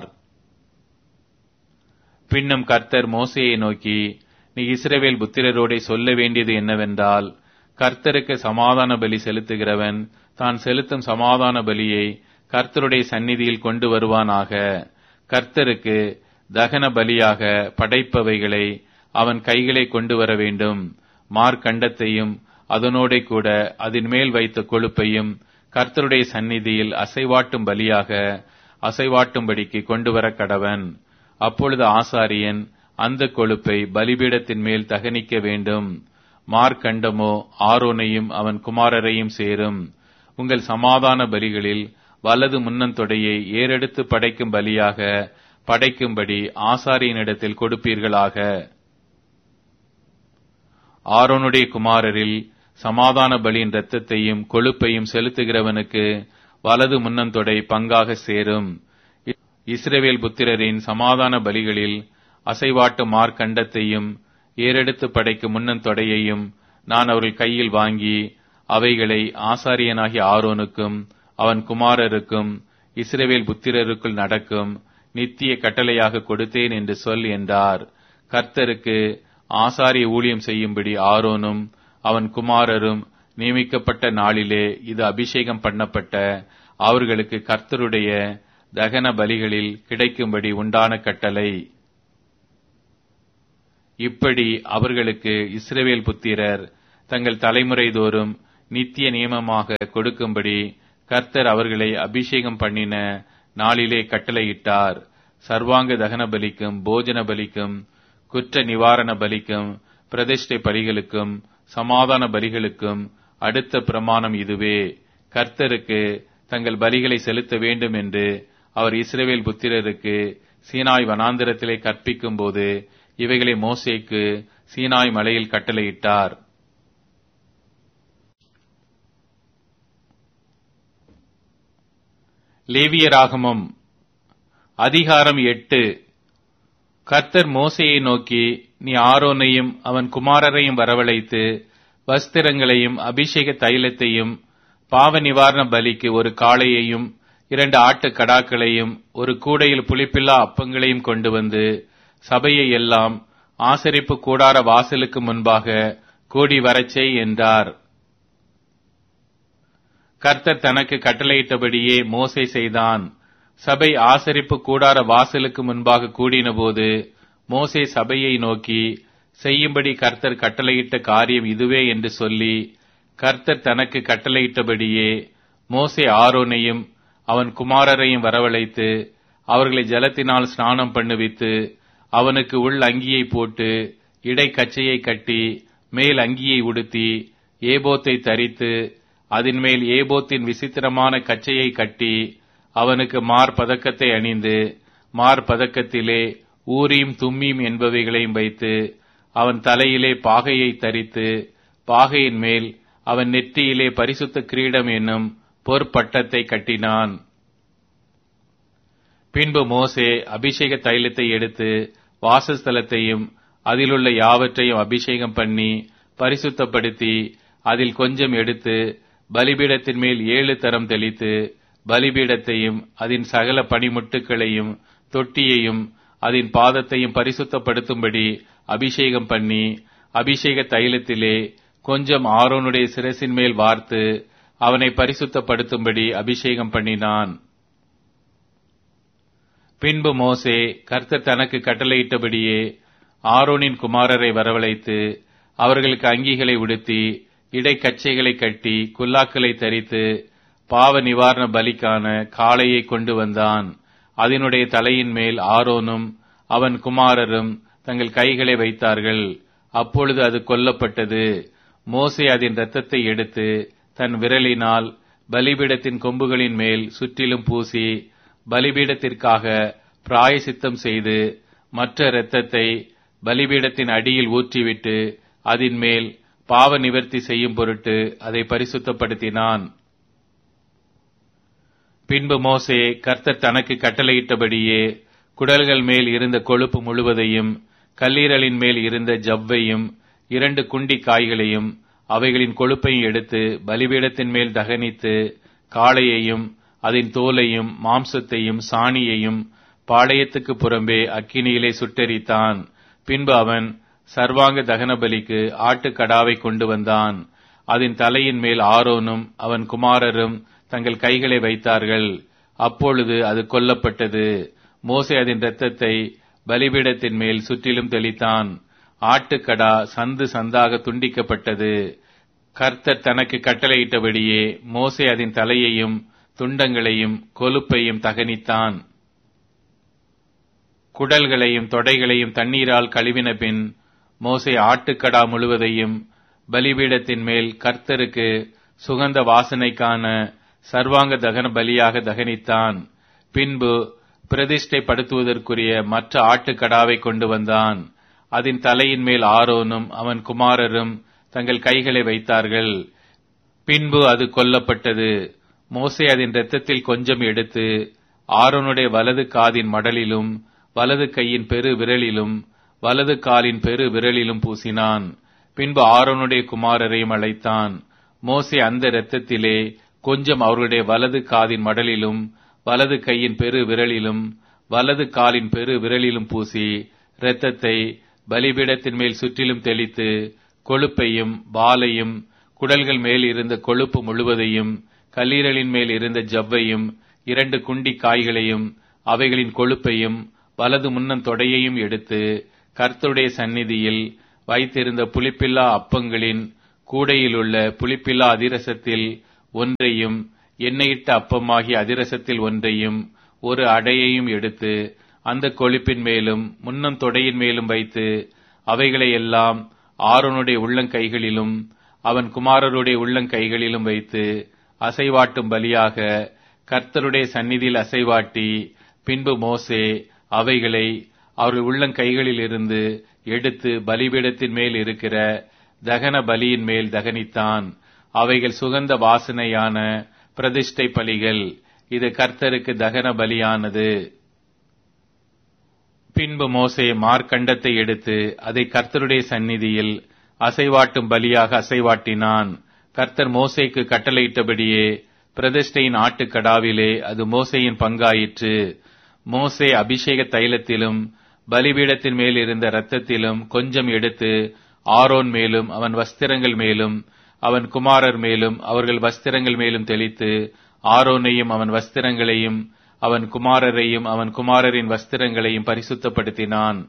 பின்னும் கர்த்தர் மோசையை நோக்கி நீ இஸ்ரவேல் புத்திரரோடே சொல்ல வேண்டியது என்னவென்றால் கர்த்தருக்கு சமாதான பலி செலுத்துகிறவன் தான் செலுத்தும் சமாதான பலியை கர்த்தருடைய சந்நிதியில் கொண்டு வருவானாக கர்த்தருக்கு தகன பலியாக படைப்பவைகளை அவன் கைகளை கொண்டு வர வேண்டும் மார்க்கண்டத்தையும் அதனோடே கூட அதன் மேல் வைத்த கொழுப்பையும் கர்த்தருடைய சந்நிதியில் அசைவாட்டும் பலியாக அசைவாட்டும்படிக்கு கொண்டு வர கடவன் அப்பொழுது ஆசாரியன் அந்த கொழுப்பை பலிபீடத்தின் மேல் தகனிக்க வேண்டும் மார்க்கண்டமோ ஆரோனையும் அவன் குமாரரையும் சேரும் உங்கள் சமாதான பலிகளில் வலது முன்னந்தொடையை ஏறெடுத்து படைக்கும் பலியாக படைக்கும்படி ஆசாரியனிடத்தில் கொடுப்பீர்களாக ஆரோனுடைய குமாரரில் சமாதான பலியின் இரத்தத்தையும் கொழுப்பையும் செலுத்துகிறவனுக்கு வலது முன்னந்தொடை பங்காக சேரும் இஸ்ரவேல் புத்திரரின் சமாதான பலிகளில் அசைவாட்டு மார்க்கண்டத்தையும் ஏறெடுத்து படைக்கும் முன்னந்தொடையையும் நான் அவர்கள் கையில் வாங்கி அவைகளை ஆசாரியனாகிய ஆரோனுக்கும் அவன் குமாரருக்கும் இஸ்ரவேல் புத்திரருக்குள் நடக்கும் நித்திய கட்டளையாக கொடுத்தேன் என்று சொல் என்றார் கர்த்தருக்கு ஆசாரிய ஊழியம் செய்யும்படி ஆரோனும் அவன் குமாரரும் நியமிக்கப்பட்ட நாளிலே இது அபிஷேகம் பண்ணப்பட்ட அவர்களுக்கு கர்த்தருடைய தகன பலிகளில் கிடைக்கும்படி உண்டான கட்டளை இப்படி அவர்களுக்கு இஸ்ரவேல் புத்திரர் தங்கள் தலைமுறை தோறும் நித்திய நியமமாக கொடுக்கும்படி கர்த்தர் அவர்களை அபிஷேகம் பண்ணின நாளிலே கட்டளையிட்டார் சர்வாங்க தகன பலிக்கும் போஜன பலிக்கும் குற்ற நிவாரண பலிக்கும் பிரதிஷ்டை பலிகளுக்கும் சமாதான பலிகளுக்கும் அடுத்த பிரமாணம் இதுவே கர்த்தருக்கு தங்கள் பலிகளை செலுத்த வேண்டும் என்று அவர் இஸ்ரவேல் புத்திரருக்கு சீனாய் வனாந்திரத்திலே கற்பிக்கும் போது இவைகளை மோசேக்கு சீனாய் மலையில் கட்டளையிட்டார் லேவியராகமம் அதிகாரம் எட்டு கர்த்தர் மோசையை நோக்கி நீ ஆரோனையும் அவன் குமாரரையும் வரவழைத்து வஸ்திரங்களையும் அபிஷேக தைலத்தையும் பாவ நிவாரண பலிக்கு ஒரு காளையையும் இரண்டு ஆட்டு கடாக்களையும் ஒரு கூடையில் புளிப்பில்லா அப்பங்களையும் கொண்டு வந்து சபையை எல்லாம் ஆசரிப்பு கூடார வாசலுக்கு முன்பாக கூடி வரச்சை என்றார் கர்த்தர் தனக்கு கட்டளையிட்டபடியே மோசை செய்தான் சபை ஆசரிப்பு கூடார வாசலுக்கு முன்பாக கூடினபோது மோசே சபையை நோக்கி செய்யும்படி கர்த்தர் கட்டளையிட்ட காரியம் இதுவே என்று சொல்லி கர்த்தர் தனக்கு கட்டளையிட்டபடியே மோசே ஆரோனையும் அவன் குமாரரையும் வரவழைத்து அவர்களை ஜலத்தினால் ஸ்நானம் பண்ணுவித்து அவனுக்கு உள் அங்கியை போட்டு இடை கச்சையை கட்டி மேல் அங்கியை உடுத்தி ஏபோத்தை தரித்து அதன் மேல் ஏபோத்தின் விசித்திரமான கச்சையை கட்டி அவனுக்கு மார்பதக்கத்தை அணிந்து மார்பதக்கத்திலே ஊரீம் தும்மீம் என்பவைகளையும் வைத்து அவன் தலையிலே பாகையை தரித்து பாகையின் மேல் அவன் நெற்றியிலே பரிசுத்த கிரீடம் என்னும் பொற்பட்டத்தை கட்டினான் பின்பு மோசே அபிஷேக தைலத்தை எடுத்து வாசஸ்தலத்தையும் அதிலுள்ள யாவற்றையும் அபிஷேகம் பண்ணி பரிசுத்தப்படுத்தி அதில் கொஞ்சம் எடுத்து பலிபீடத்தின் மேல் ஏழு தரம் தெளித்து பலிபீடத்தையும் அதன் சகல பனிமுட்டுகளையும் தொட்டியையும் அதன் பாதத்தையும் பரிசுத்தப்படுத்தும்படி அபிஷேகம் பண்ணி அபிஷேக தைலத்திலே கொஞ்சம் ஆரோனுடைய சிரசின் மேல் வார்த்து அவனை பரிசுத்தப்படுத்தும்படி அபிஷேகம் பண்ணினான் பின்பு மோசே கர்த்தர் தனக்கு கட்டளையிட்டபடியே ஆரோனின் குமாரரை வரவழைத்து அவர்களுக்கு அங்கிகளை உடுத்தி இடைக்கச்சைகளை கட்டி குல்லாக்களை தரித்து பாவ நிவாரண பலிக்கான காளையை கொண்டு வந்தான் அதனுடைய தலையின் மேல் ஆரோனும் அவன் குமாரரும் தங்கள் கைகளை வைத்தார்கள் அப்பொழுது அது கொல்லப்பட்டது மோசே அதன் இரத்தத்தை எடுத்து தன் விரலினால் பலிபீடத்தின் கொம்புகளின் மேல் சுற்றிலும் பூசி பலிபீடத்திற்காக பிராயசித்தம் செய்து மற்ற இரத்தத்தை பலிபீடத்தின் அடியில் ஊற்றிவிட்டு அதன் மேல் பாவ நிவர்த்தி செய்யும் பொருட்டு அதை பரிசுத்தப்படுத்தினான் பின்பு மோசே கர்த்தர் தனக்கு கட்டளையிட்டபடியே குடல்கள் மேல் இருந்த கொழுப்பு முழுவதையும் கல்லீரலின் மேல் இருந்த ஜவ்வையும் இரண்டு குண்டி காய்களையும் அவைகளின் கொழுப்பையும் எடுத்து பலிபீடத்தின் மேல் தகனித்து காளையையும் அதன் தோலையும் மாம்சத்தையும் சாணியையும் பாளையத்துக்கு புறம்பே அக்கினியிலே சுட்டெரித்தான் பின்பு அவன் சர்வாங்க தகன பலிக்கு ஆட்டுக்கடாவை கொண்டு வந்தான் அதன் தலையின் மேல் ஆரோனும் அவன் குமாரரும் தங்கள் கைகளை வைத்தார்கள் அப்பொழுது அது கொல்லப்பட்டது மோசே அதன் இரத்தத்தை பலிபீடத்தின் மேல் சுற்றிலும் தெளித்தான் ஆட்டுக்கடா சந்து சந்தாக துண்டிக்கப்பட்டது கர்த்தர் தனக்கு கட்டளையிட்டபடியே மோசே அதன் தலையையும் துண்டங்களையும் கொழுப்பையும் தகனித்தான் குடல்களையும் தொடைகளையும் தண்ணீரால் கழுவின பின் மோசே ஆட்டுக்கடா முழுவதையும் பலிபீடத்தின் மேல் கர்த்தருக்கு சுகந்த வாசனைக்கான சர்வாங்க தகன பலியாக தகனித்தான் பின்பு பிரதிஷ்டைப்படுத்துவதற்குரிய மற்ற ஆட்டுக்கடாவை கொண்டு வந்தான் அதன் தலையின் மேல் ஆரோனும் அவன் குமாரரும் தங்கள் கைகளை வைத்தார்கள் பின்பு அது கொல்லப்பட்டது மோசே அதன் இரத்தத்தில் கொஞ்சம் எடுத்து ஆரோனுடைய வலது காதின் மடலிலும் வலது கையின் பெரு விரலிலும் வலது காலின் பெரு விரலிலும் பூசினான் பின்பு ஆரோனுடைய குமாரரையும் அழைத்தான் மோசே அந்த இரத்தத்திலே கொஞ்சம் அவர்களுடைய வலது காதின் மடலிலும் வலது கையின் பெரு விரலிலும் வலது காலின் பெரு விரலிலும் பூசி இரத்தத்தை பலிபீடத்தின் மேல் சுற்றிலும் தெளித்து கொழுப்பையும் வாலையும் குடல்கள் மேல் இருந்த கொழுப்பு முழுவதையும் கல்லீரலின் மேல் இருந்த ஜவ்வையும் இரண்டு குண்டி காய்களையும் அவைகளின் கொழுப்பையும் வலது முன்னம் தொடையையும் எடுத்து கர்த்தருடைய சந்நிதியில் வைத்திருந்த புளிப்பில்லா அப்பங்களின் கூடையிலுள்ள புளிப்பில்லா அதிரசத்தில் ஒன்றையும் எண்ணெயிட்ட அப்பமாகிய அதிரசத்தில் ஒன்றையும் ஒரு அடையையும் எடுத்து அந்த கொழுப்பின் மேலும் முன்னம் தொடையின் மேலும் வைத்து அவைகளை எல்லாம் ஆரோனுடைய உள்ளங்கைகளிலும் அவன் குமாரருடைய உள்ளங்கைகளிலும் வைத்து அசைவாட்டும் பலியாக கர்த்தருடைய சந்நிதியில் அசைவாட்டி பின்பு மோசே அவைகளை அவர்கள் உள்ளங்கைகளில் இருந்து எடுத்து பலிபீடத்தின் மேல் இருக்கிற தகன பலியின் மேல் தகனித்தான் அவைகள் சுகந்த வாசனையான பிரதிஷ்டை பலிகள் இது கர்த்தருக்கு தகன பலியானது பின்பு மோசே மார்க்கண்டத்தை எடுத்து அதை கர்த்தருடைய சந்நிதியில் அசைவாட்டும் பலியாக அசைவாட்டினான் கர்த்தர் மோசேக்கு கட்டளையிட்டபடியே பிரதிஷ்டையின் ஆட்டுக்கடாவிலே அது மோசேயின் பங்காயிற்று மோசே அபிஷேக தைலத்திலும் பலிபீடத்தின் மேல் இருந்த இரத்தத்திலும் கொஞ்சம் எடுத்து ஆரோன் மேலும் அவன் வஸ்திரங்கள் மேலும் அவன் குமாரர் மேலும் அவர்கள் வஸ்திரங்கள் மேலும் தெளித்து ஆரோனையும் அவன் வஸ்திரங்களையும் அவன் குமாரரையும் அவன் குமாரரின் வஸ்திரங்களையும் பரிசுத்தப்படுத்தினான்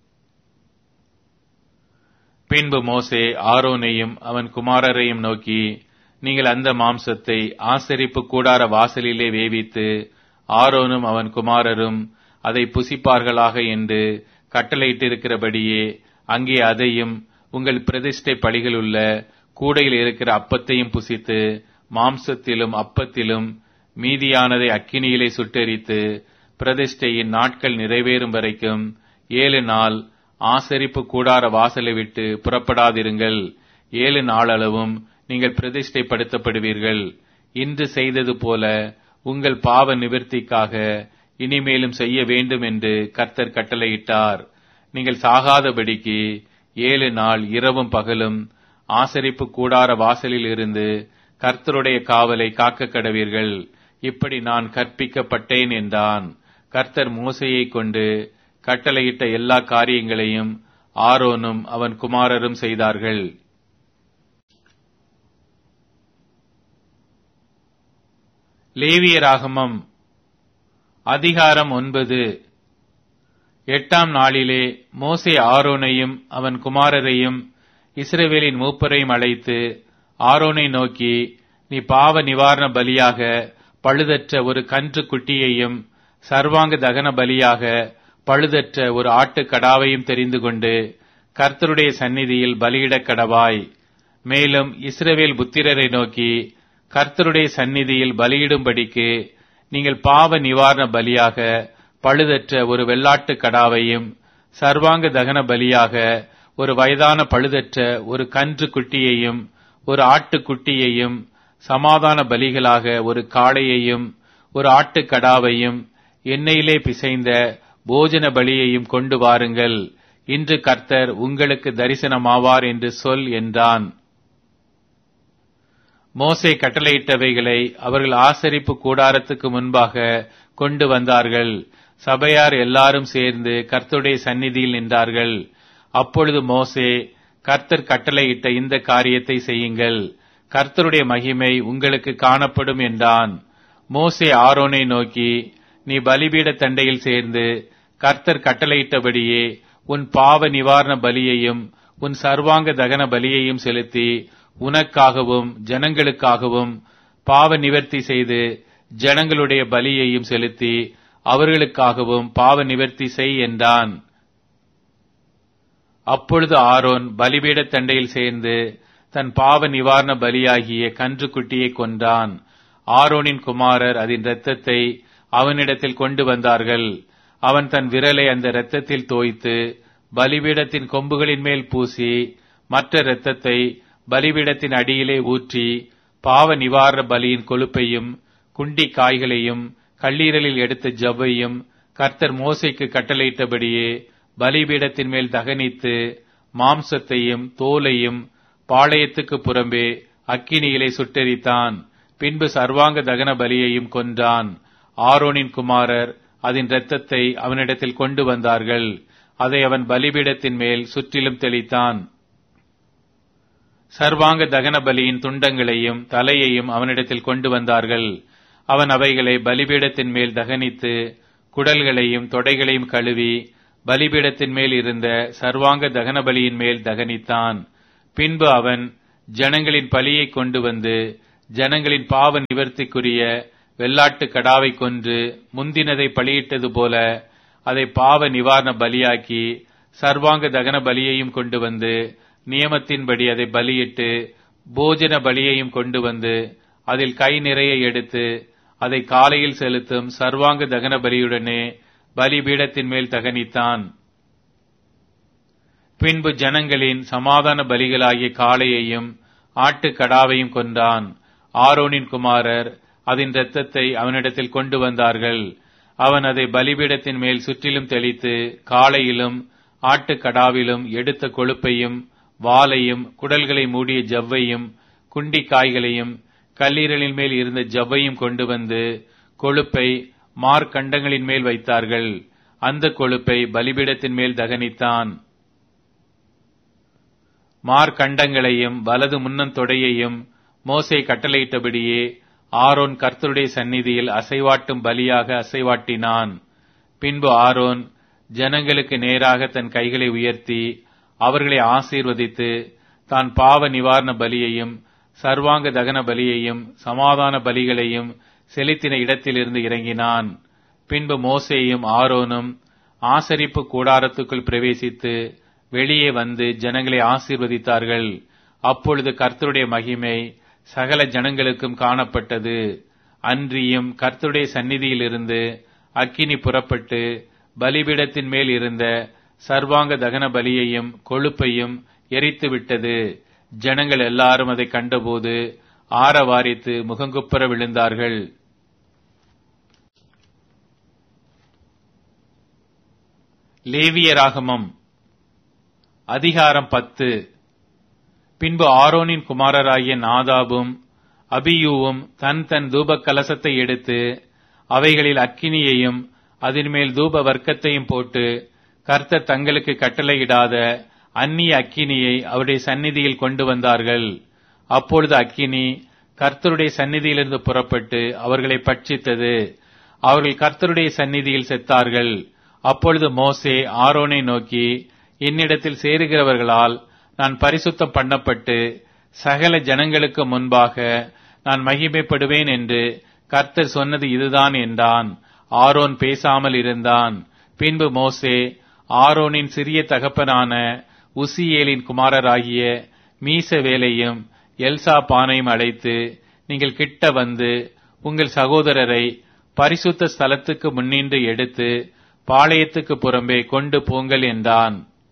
பின்பு மோசே ஆரோனையும் அவன் குமாரரையும் நோக்கி நீங்கள் அந்த மாம்சத்தை ஆசரிப்பு கூடார வாசலிலே வேவித்து ஆரோனும் அவன் குமாரரும் அதை புசிப்பார்களாக என்று கட்டளையிட்டிருக்கிறபடியே அங்கே அதையும் உங்கள் பிரதிஷ்டை பலிகளுள்ள கூடையில் இருக்கிற அப்பத்தையும் புசித்து மாம்சத்திலும் அப்பத்திலும் மீதியானதை அக்கினியிலே சுட்டெரித்து பிரதிஷ்டையின் நாட்கள் நிறைவேறும் வரைக்கும் ஏழு நாள் ஆசரிப்பு கூடார வாசலை விட்டு புறப்படாதிருங்கள் ஏழு நாளளவும் நீங்கள் பிரதிஷ்டைப்படுத்தப்படுவீர்கள் இன்று செய்தது போல உங்கள் பாவ நிவர்த்திக்காக இனிமேலும் செய்ய வேண்டும் என்று கர்த்தர் கட்டளையிட்டார் நீங்கள் சாகாதபடிக்கு ஏழு நாள் இரவும் பகலும் ஆசரிப்பு கூடார வாசலில் இருந்து கர்த்தருடைய காவலை காக்க கடவீர்கள் இப்படி நான் கற்பிக்கப்பட்டேன் என்றான் கர்த்தர் மோசையை கொண்டு கட்டளையிட்ட எல்லா காரியங்களையும் ஆரோனும் அவன் குமாரரும் செய்தார்கள் லேவியராகமம் அதிகாரம் ஒன்பது எட்டாம் நாளிலே மோசே ஆரோனையும் அவன் குமாரரையும் இஸ்ரவேலின் மூப்பரையும் அழைத்து ஆரோனை நோக்கி நீ பாவ நிவாரண பலியாக பழுதற்ற ஒரு கன்று குட்டியையும் சர்வாங்க தகன பலியாக பழுதற்ற ஒரு ஆட்டுக்கடாவையும் தெரிந்து கொண்டு கர்த்தருடைய சந்நிதியில் பலியிடக் கடவாய் மேலும் இஸ்ரவேல் புத்திரரை நோக்கி கர்த்தருடைய சந்நிதியில் பலியிடும்படிக்கு நீங்கள் பாவ நிவாரண பலியாக பழுதற்ற ஒரு வெள்ளாட்டு கடாவையும் சர்வாங்க தகன பலியாக ஒரு வயதான பழுதற்ற ஒரு கன்று குட்டியையும் ஒரு ஆட்டுக்குட்டியையும் சமாதான பலிகளாக ஒரு காளையையும் ஒரு ஆட்டுக்கடாவையும் எண்ணெயிலே பிசைந்த போஜன பலியையும் கொண்டு வாருங்கள் இன்று கர்த்தர் உங்களுக்கு தரிசனமாவார் என்று சொல் என்றான் மோசே கட்டளையிட்டவைகளை அவர்கள் ஆசரிப்பு கூடாரத்துக்கு முன்பாக கொண்டு வந்தார்கள் சபையார் எல்லாரும் சேர்ந்து கர்த்தருடைய சந்நிதியில் நின்றார்கள் அப்பொழுது மோசே கர்த்தர் கட்டளையிட்ட இந்த காரியத்தை செய்யுங்கள் கர்த்தருடைய மகிமை உங்களுக்கு காணப்படும் என்றான் மோசே ஆரோனை நோக்கி நீ பலிபீட தண்டையில் சேர்ந்து கர்த்தர் கட்டளையிட்டபடியே உன் பாவ நிவாரண பலியையும் உன் சர்வாங்க தகன பலியையும் செலுத்தி உனக்காகவும் ஜனங்களுக்காகவும் பாவ நிவர்த்தி செய்து ஜனங்களுடைய பலியையும் செலுத்தி அவர்களுக்காகவும் பாவ நிவர்த்தி செய் என்றான் அப்பொழுது ஆரோன் பலிபீட தண்டையில் சேர்ந்து தன் பாவ நிவாரண பலியாகிய கன்றுக்குட்டியை கொன்றான் ஆரோனின் குமாரர் அதன் இரத்தத்தை அவனிடத்தில் கொண்டு வந்தார்கள் அவன் தன் விரலை அந்த இரத்தத்தில் தோய்த்து பலிபீடத்தின் கொம்புகளின் மேல் பூசி மற்ற இரத்தத்தை பலிபீடத்தின் அடியிலே ஊற்றி பாவ நிவாரண பலியின் கொழுப்பையும் குண்டி காய்களையும் கல்லீரலில் எடுத்த ஜவ்வையும் கர்த்தர் மோசைக்கு கட்டளையிட்டபடியே பலிபீடத்தின் மேல் தகனித்து மாம்சத்தையும் தோலையும் பாளையத்துக்கு புறம்பே அக்கினியிலே சுட்டெரித்தான் பின்பு சர்வாங்க தகன பலியையும் கொன்றான் ஆரோனின் குமாரர் அதன் இரத்தத்தை அவனிடத்தில் கொண்டு வந்தார்கள் அதை அவன் பலிபீடத்தின் மேல் சுற்றிலும் தெளித்தான் சர்வாங்க தகன பலியின் துண்டங்களையும் தலையையும் அவனிடத்தில் கொண்டு வந்தார்கள் அவன் அவைகளை பலிபீடத்தின் மேல் தகனித்து குடல்களையும் தொடைகளையும் கழுவி பலிபீடத்தின் மேல் இருந்த சர்வாங்க தகன பலியின் மேல் தகனித்தான் பின்பு அவன் ஜனங்களின் பலியை கொண்டு வந்து ஜனங்களின் பாவ நிவர்த்திக்குரிய வெள்ளாட்டு கடாவை கொன்று முந்தினதை பலியிட்டது போல அதை பாவ நிவாரண பலியாக்கி சர்வாங்க தகன பலியையும் கொண்டு வந்து நியமத்தின்படி அதை பலியிட்டு போஜன பலியையும் கொண்டு வந்து அதில் கை நிறைய எடுத்து அதை காலையில் செலுத்தும் சர்வாங்க தகன பலியுடனே பலிபீடத்தின் மேல் தகனித்தான் பின்பு ஜனங்களின் சமாதான பலிகளாகிய காளையையும் ஆட்டுக்கடாவையும் கொண்டான் ஆரோனின் குமாரர் அதன் இரத்தத்தை அவனிடத்தில் கொண்டு வந்தார்கள் அவன் அதை பலிபீடத்தின் மேல் சுற்றிலும் தெளித்து காளையிலும் ஆட்டுக்கடாவிலும் எடுத்த கொழுப்பையும் வாலையும் குடல்களை மூடிய ஜவ்வையும் குண்டி காய்களையும் கல்லீரலின் மேல் இருந்த ஜவ்வையும் கொண்டு வந்து கொழுப்பை மார்க்கண்டங்களின் மேல் வைத்தார்கள் அந்த கொழுப்பை பலிபீடத்தின் மேல் தகனித்தான் மார்க்கண்டங்களையும் வலது முன்னன் தொடையையும் மோசே கட்டளையிட்டபடியே ஆரோன் கர்த்தருடைய சந்நிதியில் அசைவாட்டும் பலியாக அசைவாட்டினான் பின்பு ஆரோன் ஜனங்களுக்கு நேராக தன் கைகளை உயர்த்தி அவர்களை ஆசீர்வதித்து தான் பாவ நிவாரண பலியையும் சர்வாங்க தகன பலியையும் சமாதான பலிகளையும் செலுத்தின இடத்திலிருந்து இறங்கினான் பின்பு மோசேயும் ஆரோனும் ஆசரிப்பு கூடாரத்துக்குள் பிரவேசித்து வெளியே வந்து ஜனங்களை ஆசீர்வதித்தார்கள் அப்பொழுது கர்த்தருடைய மகிமை சகல ஜனங்களுக்கும் காணப்பட்டது அன்றியும் கர்த்தருடைய சந்நிதியிலிருந்து அக்கினி புறப்பட்டு பலிபீடத்தின் மேல் இருந்த சர்வாங்க தகன பலியையும் கொழுப்பையும் எரித்து விட்டது ஜனங்கள் எல்லாரும் அதை கண்டபோது ஆரவாரித்து முகங்குப்புற விழுந்தார்கள் லேவியராகமம் அதிகாரம் பத்து பின்பு ஆரோனின் குமாரராகிய நாதாபும் அபியூவும் தன் தன் தூப கலசத்தை எடுத்து அவைகளில் அக்கினியையும் அதன் மேல் தூப வர்க்கத்தையும் போட்டு கர்த்தர் தங்களுக்கு கட்டளையிடாத அந்நிய அக்கினியை அவருடைய சந்நிதியில் கொண்டு வந்தார்கள் அப்பொழுது அக்கினி கர்த்தருடைய சந்நிதியிலிருந்து புறப்பட்டு அவர்களை பட்சித்தது அவர்கள் கர்த்தருடைய சந்நிதியில் செத்தார்கள் அப்பொழுது மோசே ஆரோனை நோக்கி என்னிடத்தில் சேருகிறவர்களால் நான் பரிசுத்தம் பண்ணப்பட்டு சகல ஜனங்களுக்கு முன்பாக நான் மகிமைப்படுவேன் என்று கர்த்தர் சொன்னது இதுதான் என்றான் ஆரோன் பேசாமல் இருந்தான் பின்பு மோசே ஆரோனின் சிறிய தகப்பனான உசியேலின் குமாரராகிய மீசவேலையும் எல்சா பானையும் அழைத்து நீங்கள் கிட்ட வந்து உங்கள் சகோதரரை பரிசுத்த ஸ்தலத்துக்கு முன்னின்று எடுத்து பாளையத்துக்கு புறம்பே கொண்டு போங்கள் என்றான்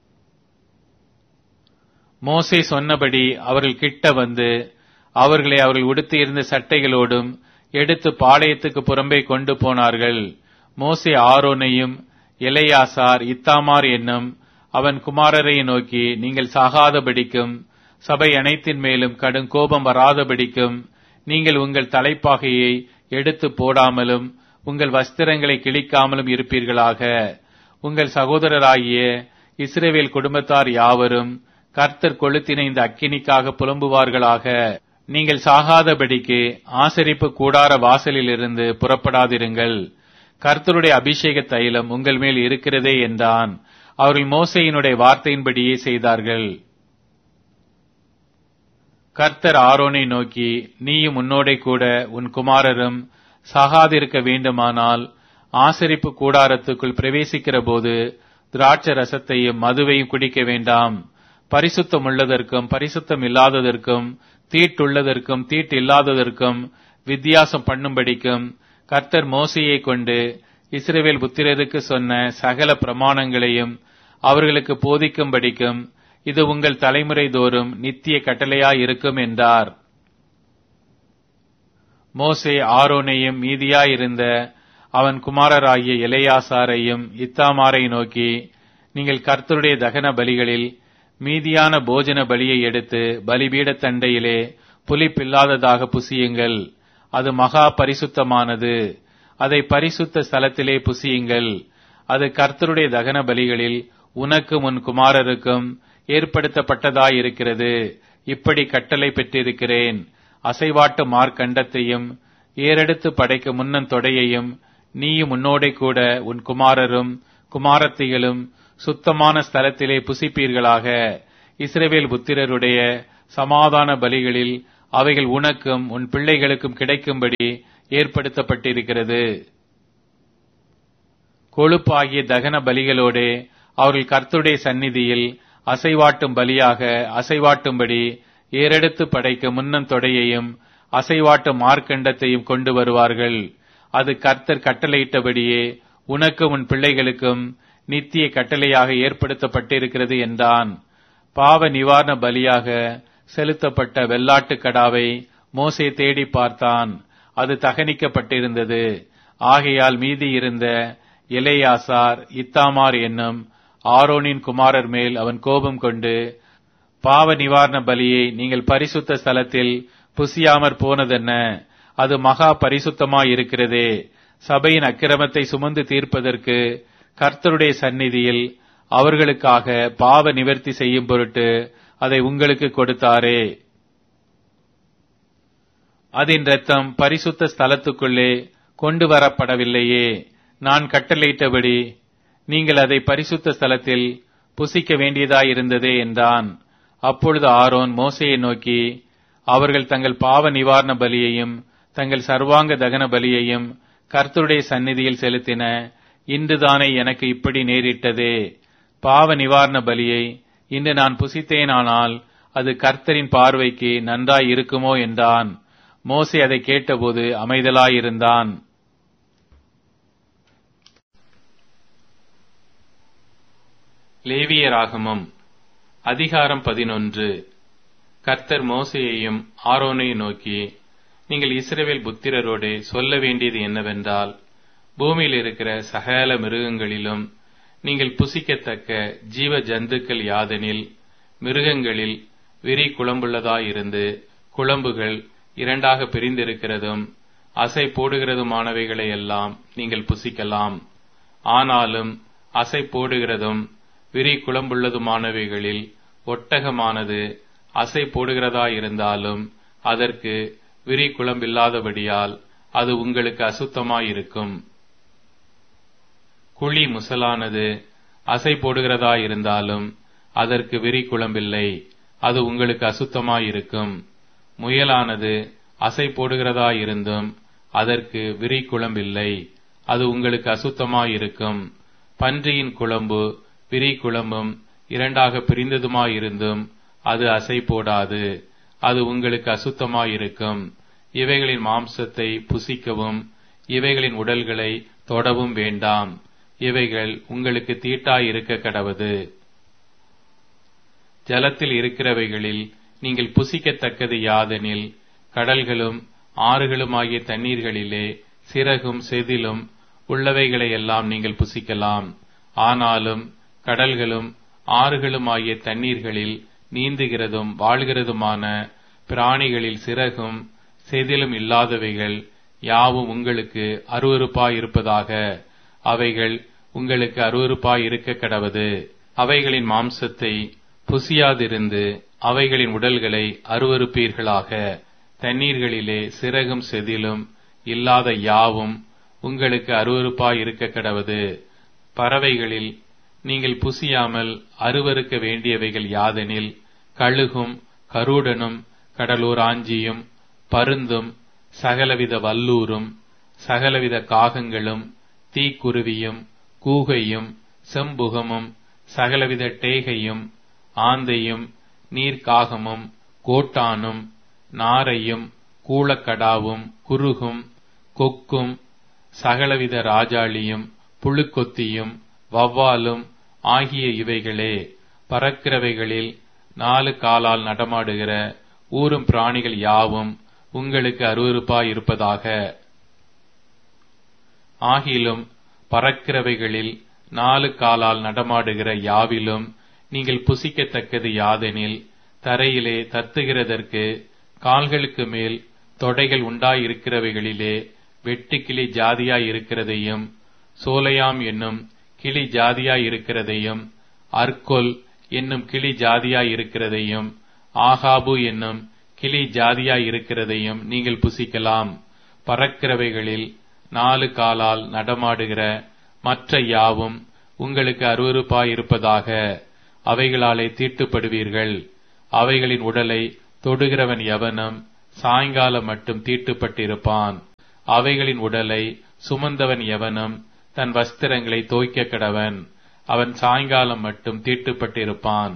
மோசே சொன்னபடி அவர்கள் கிட்ட வந்து அவர்களை அவர்கள் உடுத்தியிருந்த சட்டைகளோடும் எடுத்து பாளையத்துக்கு புறம்பே கொண்டு போனார்கள் மோசே ஆரோனையும் எலையாசார் இத்தாமார் என்னும் அவன் குமாரரை நோக்கி நீங்கள் சாகாதபடிக்கும் சபை அனைத்தின் மேலும் கடும் கோபம் வராதபடிக்கும் நீங்கள் உங்கள் தலைப்பாகையை எடுத்து போடாமலும் உங்கள் வஸ்திரங்களை கிழிக்காமலும் இருப்பீர்களாக உங்கள் சகோதரராகிய இஸ்ரேவேல் குடும்பத்தார் யாவரும் கர்த்தர் கொளுத்தின இந்த அக்கினிக்காக புலம்புவார்களாக நீங்கள் சாகாதபடிக்கு ஆசரிப்பு கூடார வாசலில் இருந்து புறப்படாதிருங்கள் கர்த்தருடைய அபிஷேக தைலம் உங்கள் மேல் இருக்கிறதே என்றான் அவர்கள் மோசையினுடைய வார்த்தையின்படியே செய்தார்கள் கர்த்தர் ஆரோனை நோக்கி நீயும் உன்னோடே கூட உன் குமாரரும் சாகாதிருக்க வேண்டுமானால் ஆசரிப்பு கூடாரத்துக்குள் பிரவேசிக்கிற போது திராட்ச ரசத்தையும் மதுவையும் குடிக்க வேண்டாம் பரிசுத்தம் உள்ளதற்கும் பரிசுத்தம் இல்லாததற்கும் தீட்டுள்ளதற்கும் தீட்டு இல்லாததற்கும் வித்தியாசம் பண்ணும்படிக்கும் கர்த்தர் மோசையை கொண்டு இஸ்ரேவேல் புத்திரருக்கு சொன்ன சகல பிரமாணங்களையும் அவர்களுக்கு போதிக்கும்படிக்கும் இது உங்கள் தலைமுறை தோறும் நித்திய கட்டளையாயிருக்கும் என்றார் மோசே ஆரோனையும் மீதியாயிருந்த அவன் குமாரராகிய இளையாசாரையும் இத்தாமாரை நோக்கி நீங்கள் கர்த்தருடைய தகன பலிகளில் மீதியான போஜன பலியை எடுத்து பலிபீடத் தண்டையிலே புலிப்பில்லாததாக புசியுங்கள் அது மகா பரிசுத்தமானது அதை பரிசுத்த ஸ்தலத்திலே புசியுங்கள் அது கர்த்தருடைய தகன பலிகளில் உனக்கும் உன் குமாரருக்கும் ஏற்படுத்தப்பட்டதாயிருக்கிறது இப்படி கட்டளை பெற்றிருக்கிறேன் அசைவாட்டு மார்க்கண்டத்தையும் ஏறெடுத்து படைக்க முன்னன் தொடையையும் நீயும் உன்னோடே கூட உன் குமாரரும் குமாரத்திகளும் சுத்தமான ஸ்தலத்திலே புசிப்பீர்களாக இஸ்ரவேல் புத்திரருடைய சமாதான பலிகளில் அவைகள் உனக்கும் உன் பிள்ளைகளுக்கும் கிடைக்கும்படி ஏற்படுத்தப்பட்டிருக்கிறது கொழுப்பாகிய தகன பலிகளோடே அவர்கள் கர்த்துடைய சந்நிதியில் அசைவாட்டும் பலியாக அசைவாட்டும்படி ஏறெடுத்து படைக்க முன்னம் தொடையையும் அசைவாட்டும் மார்க்கண்டத்தையும் கொண்டு வருவார்கள் அது கர்த்தர் கட்டளையிட்டபடியே உனக்கும் உன் பிள்ளைகளுக்கும் நித்திய கட்டளையாக ஏற்படுத்தப்பட்டிருக்கிறது என்றான் பாவ நிவாரண பலியாக செலுத்தப்பட்ட வெள்ளாட்டுக் கடாவை மோசே தேடி பார்த்தான் அது தகனிக்கப்பட்டிருந்தது ஆகையால் மீதி இருந்த எலேயாசார் இத்தாமார் என்னும் ஆரோனின் குமாரர் மேல் அவன் கோபம் கொண்டு பாவ நிவாரண பலியை நீங்கள் பரிசுத்த ஸ்தலத்தில் புசியாமற் போனதென்ன அது மகா பரிசுத்தமாயிருக்கிறதே சபையின் அக்கிரமத்தை சுமந்து தீர்ப்பதற்கு கர்த்தருடைய சந்நிதியில் அவர்களுக்காக பாவ நிவர்த்தி செய்யும் பொருட்டு அதை உங்களுக்கு கொடுத்தாரே அதன் இரத்தம் பரிசுத்த ஸ்தலத்துக்குள்ளே கொண்டு வரப்படவில்லையே நான் கட்டளையிட்டபடி நீங்கள் அதை பரிசுத்த ஸ்தலத்தில் புசிக்க வேண்டியதாயிருந்ததே என்றான் அப்பொழுது ஆரோன் மோசையை நோக்கி அவர்கள் தங்கள் பாவ நிவாரண பலியையும் தங்கள் சர்வாங்க தகன பலியையும் கர்த்தருடைய சந்நிதியில் செலுத்தின இன்றுதானே எனக்கு இப்படி நேரிட்டதே பாவ நிவாரண பலியை இன்று நான் புசித்தேனானால் அது கர்த்தரின் பார்வைக்கு நன்றாய் இருக்குமோ என்றான் மோசே அதை கேட்டபோது அமைதலாயிருந்தான் லேவியராகமம் அதிகாரம் பதினொன்று கர்த்தர் மோசையையும் ஆரோனையும் நோக்கி நீங்கள் இஸ்ரவேல் புத்திரரோடு சொல்ல வேண்டியது என்னவென்றால் பூமியில் இருக்கிற சகல மிருகங்களிலும் நீங்கள் புசிக்கத்தக்க ஜீவ ஜந்துக்கள் யாதெனில் மிருகங்களில் விரி குழம்புள்ளதாயிருந்து குழம்புகள் இரண்டாக பிரிந்திருக்கிறதும் அசை போடுகிறதுமானவைகளை எல்லாம் நீங்கள் புசிக்கலாம் ஆனாலும் அசை போடுகிறதும் விரி குழம்புள்ளதுமானவைகளில் ஒட்டகமானது அசை போடுகிறதாயிருந்தாலும் அதற்கு விரி குழம்பில்லாதபடியால் அது உங்களுக்கு அசுத்தமாயிருக்கும் குழி முசலானது அசை போடுகிறதாயிருந்தாலும் அதற்கு விரி குழம்பில்லை அது உங்களுக்கு அசுத்தமாயிருக்கும் முயலானது அசை போடுகிறதாயிருந்தும் அதற்கு விரி குழம்பில்லை அது உங்களுக்கு அசுத்தமாயிருக்கும் பன்றியின் குழம்பு விரி குழம்பும் இரண்டாக பிரிந்ததுமாயிருந்தும் அது அசை போடாது அது உங்களுக்கு அசுத்தமாயிருக்கும் இவைகளின் மாம்சத்தை புசிக்கவும் இவைகளின் உடல்களை தொடவும் வேண்டாம் இவைகள் உங்களுக்கு தீட்டாயிருக்க கடவது ஜலத்தில் இருக்கிறவைகளில் நீங்கள் புசிக்கத்தக்கது யாதெனில் கடல்களும் ஆறுகளும் ஆகிய தண்ணீர்களிலே சிறகும் செதிலும் உள்ளவைகளை எல்லாம் நீங்கள் புசிக்கலாம் ஆனாலும் கடல்களும் ஆறுகளும் ஆகிய தண்ணீர்களில் நீந்துகிறதும் வாழ்கிறதுமான பிராணிகளில் சிறகும் செதிலும் இல்லாதவைகள் யாவும் உங்களுக்கு அருவறுப்பாயிருப்பதாக அவைகள் உங்களுக்கு அருவறுப்பாயிருக்க கடவது அவைகளின் மாம்சத்தை புசியாதிருந்து அவைகளின் உடல்களை அருவறுப்பீர்களாக தண்ணீர்களிலே சிறகும் செதிலும் இல்லாத யாவும் உங்களுக்கு அருவறுப்பாயிருக்க கடவது பறவைகளில் நீங்கள் புசியாமல் அருவருக்க வேண்டியவைகள் யாதெனில் கழுகும் கருடனும் கடலூராஞ்சியும் பருந்தும் சகலவித வல்லூரும் சகலவித காகங்களும் தீக்குருவியும் கூகையும் செம்புகமும் சகலவித டேகையும் ஆந்தையும் நீர்க்காகமும் கோட்டானும் நாரையும் கூளக்கடாவும் குருகும் கொக்கும் சகலவித ராஜாளியும் புழுக்கொத்தியும் வவ்வாலும் ஆகிய இவைகளே பறக்கிறவைகளில் நாலு காலால் நடமாடுகிற ஊரும் பிராணிகள் யாவும் உங்களுக்கு அருவறுப்பாயிருப்பதாக ஆகிலும் பறக்கிறவைகளில் நாலு காலால் நடமாடுகிற யாவிலும் நீங்கள் புசிக்கத்தக்கது யாதெனில் தரையிலே தத்துகிறதற்கு கால்களுக்கு மேல் தொடைகள் உண்டாயிருக்கிறவைகளிலே வெட்டுக்கிளி ஜாதியாயிருக்கிறதையும் சோலையாம் என்னும் கிளி ஜாதியாயிருக்கிறதையும் அர்கொல் என்னும் கிளி ஜாதியாயிருக்கிறதையும் ஆகாபு என்னும் கிளி ஜாதியாயிருக்கிறதையும் நீங்கள் புசிக்கலாம் பறக்கிறவைகளில் நாலு காலால் நடமாடுகிற மற்ற யாவும் உங்களுக்கு அருவருப்பாய் இருப்பதாக அவைகளாலே தீட்டுப்படுவீர்கள் அவைகளின் உடலை தொடுகிறவன் எவனும் சாயங்காலம் மட்டும் தீட்டுப்பட்டிருப்பான் அவைகளின் உடலை சுமந்தவன் எவனும் தன் வஸ்திரங்களை தோய்க்க கடவன் அவன் சாயங்காலம் மட்டும் தீட்டுப்பட்டிருப்பான்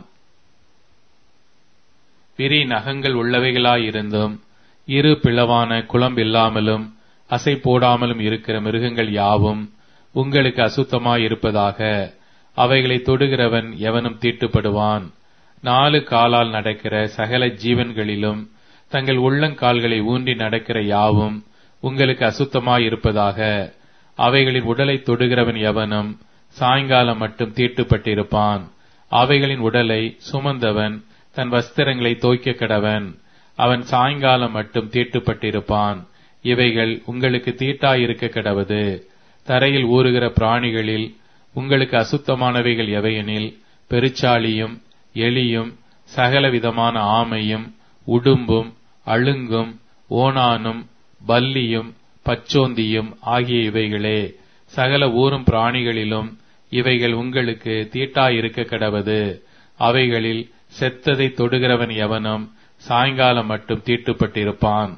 விரி நகங்கள் உள்ளவைகளாயிருந்தும் இரு பிளவான குளம்பில்லாமலும் அசை போடாமலும் இருக்கிற மிருகங்கள் யாவும் உங்களுக்கு அசுத்தமாயிருப்பதாக அவைகளை தொடுகிறவன் எவனும் தீட்டுப்படுவான் நாலு காலால் நடக்கிற சகல ஜீவன்களிலும் தங்கள் உள்ளங்கால்களை ஊன்றி நடக்கிற யாவும் உங்களுக்கு அசுத்தமாயிருப்பதாக அவைகளின் உடலை தொடுகிறவன் எவனும் சாயங்காலம் மட்டும் தீட்டுப்பட்டிருப்பான் அவைகளின் உடலை சுமந்தவன் தன் வஸ்திரங்களை தோய்க்க கடவன் அவன் சாயங்காலம் மட்டும் தீட்டுப்பட்டிருப்பான் இவைகள் உங்களுக்கு தீட்டாயிருக்க கடவது தரையில் ஊறுகிற பிராணிகளில் உங்களுக்கு அசுத்தமானவைகள் எவையெனில் பெருச்சாளியும் எலியும் சகலவிதமான ஆமையும் உடும்பும் அழுங்கும் ஓணானும் பல்லியும் பச்சோந்தியும் ஆகிய இவைகளே சகல ஊரும் பிராணிகளிலும் இவைகள் உங்களுக்கு தீட்டாயிருக்க கடவது அவைகளில் செத்ததை தொடுகிறவன் எவனும் சாயங்காலம் மட்டும் தீட்டுப்பட்டிருப்பான்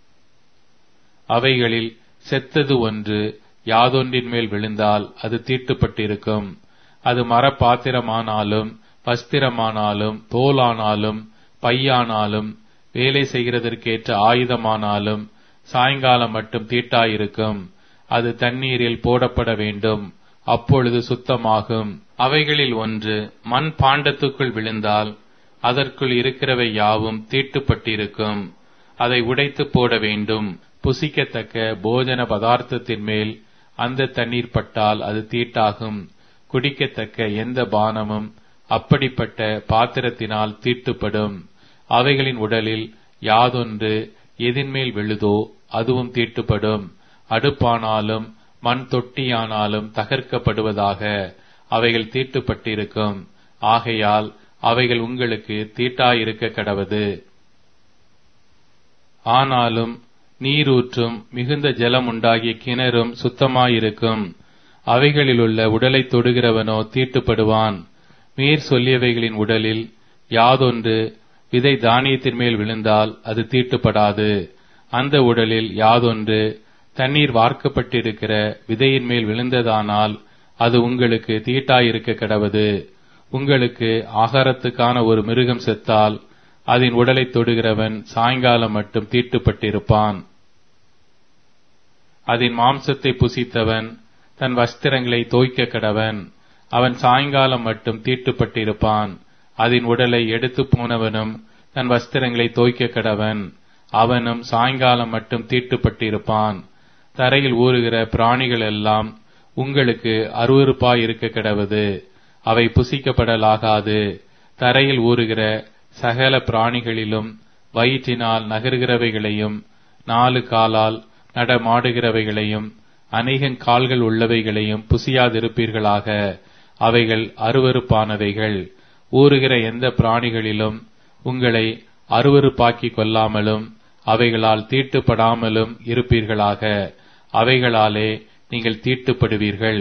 அவைகளில் செத்தது ஒன்று யாதொன்றின் மேல் விழுந்தால் அது தீட்டுப்பட்டிருக்கும் அது மரப்பாத்திரமானாலும் வஸ்திரமானாலும் தோலானாலும் பையானாலும் வேலை செய்கிறதற்கேற்ற ஆயுதமானாலும் சாயங்காலம் மட்டும் தீட்டாயிருக்கும் அது தண்ணீரில் போடப்பட வேண்டும் அப்பொழுது சுத்தமாகும் அவைகளில் ஒன்று மண் பாண்டத்துக்குள் விழுந்தால் அதற்குள் இருக்கிறவை யாவும் தீட்டுப்பட்டிருக்கும் அதை உடைத்து போட வேண்டும் புசிக்கத்தக்க போஜன பதார்த்தத்தின் மேல் அந்த தண்ணீர் பட்டால் அது தீட்டாகும் குடிக்கத்தக்க எந்த பானமும் அப்படிப்பட்ட பாத்திரத்தினால் தீட்டுப்படும் அவைகளின் உடலில் யாதொன்று எதின்மேல் விழுதோ அதுவும் தீட்டுப்படும் அடுப்பானாலும் மண் தொட்டியானாலும் தகர்க்கப்படுவதாக அவைகள் தீட்டுப்பட்டிருக்கும் ஆகையால் அவைகள் உங்களுக்கு தீட்டாயிருக்க கடவது ஆனாலும் நீரூற்றும் மிகுந்த ஜலம் உண்டாகிய கிணறும் சுத்தமாயிருக்கும் அவைகளிலுள்ள உடலை தொடுகிறவனோ தீட்டுப்படுவான் மீர் சொல்லியவைகளின் உடலில் யாதொன்று விதை தானியத்தின் மேல் விழுந்தால் அது தீட்டுப்படாது அந்த உடலில் யாதொன்று தண்ணீர் வார்க்கப்பட்டிருக்கிற விதையின் மேல் விழுந்ததானால் அது உங்களுக்கு தீட்டாயிருக்க கடவது உங்களுக்கு ஆகாரத்துக்கான ஒரு மிருகம் செத்தால் அதன் உடலை தொடுகிறவன் சாயங்காலம் மட்டும் தீட்டுப்பட்டிருப்பான் அதன் மாம்சத்தை புசித்தவன் தன் வஸ்திரங்களை தோய்க்க கடவன் அவன் சாயங்காலம் மட்டும் தீட்டுப்பட்டிருப்பான் அதன் உடலை எடுத்து போனவனும் தன் வஸ்திரங்களை தோய்க்க கடவன் அவனும் சாயங்காலம் மட்டும் தீட்டுப்பட்டிருப்பான் தரையில் ஊறுகிற பிராணிகள் எல்லாம் உங்களுக்கு அருவறுப்பாய் இருக்க கிடவது அவை புசிக்கப்படலாகாது தரையில் ஊறுகிற சகல பிராணிகளிலும் வயிற்றினால் நகர்கிறவைகளையும் நாலு காலால் நடமாடுகிறவைகளையும் அநேகங் கால்கள் உள்ளவைகளையும் புசியாதிருப்பீர்களாக அவைகள் அருவருப்பானவைகள் ஊறுகிற எந்த பிராணிகளிலும் உங்களை அருவருப்பாக்கிக் கொள்ளாமலும் அவைகளால் தீட்டுப்படாமலும் இருப்பீர்களாக அவைகளாலே நீங்கள் தீட்டுப்படுவீர்கள்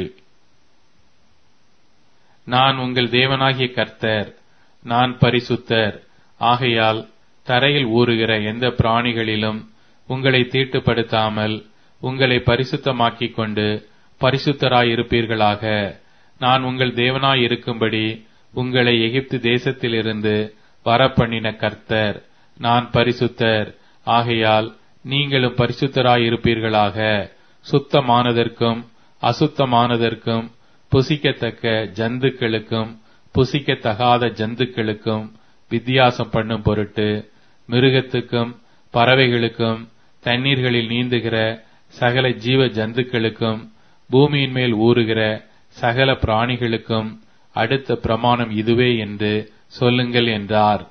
நான் உங்கள் தேவனாகிய கர்த்தர் நான் பரிசுத்தர் ஆகையால் தரையில் ஊறுகிற எந்த பிராணிகளிலும் உங்களை தீட்டுப்படுத்தாமல் உங்களை பரிசுத்தமாக்கிக் கொண்டு பரிசுத்தராயிருப்பீர்களாக நான் உங்கள் தேவனாயிருக்கும்படி உங்களை எகிப்து தேசத்திலிருந்து வரப்பண்ணின கர்த்தர் நான் பரிசுத்தர் ஆகையால் நீங்களும் பரிசுத்தராயிருப்பீர்களாக சுத்தமானதற்கும் அசுத்தமானதற்கும் புசிக்கத்தக்க ஜந்துக்களுக்கும் புசிக்கத்தகாத ஜந்துக்களுக்கும் வித்தியாசம் பண்ணும் பொருட்டு மிருகத்துக்கும் பறவைகளுக்கும் தண்ணீர்களில் நீந்துகிற சகல ஜீவ ஜந்துக்களுக்கும் பூமியின் மேல் ஊறுகிற சகல பிராணிகளுக்கும் அடுத்த பிரமாணம் இதுவே என்று சொல்லுங்கள் என்றார்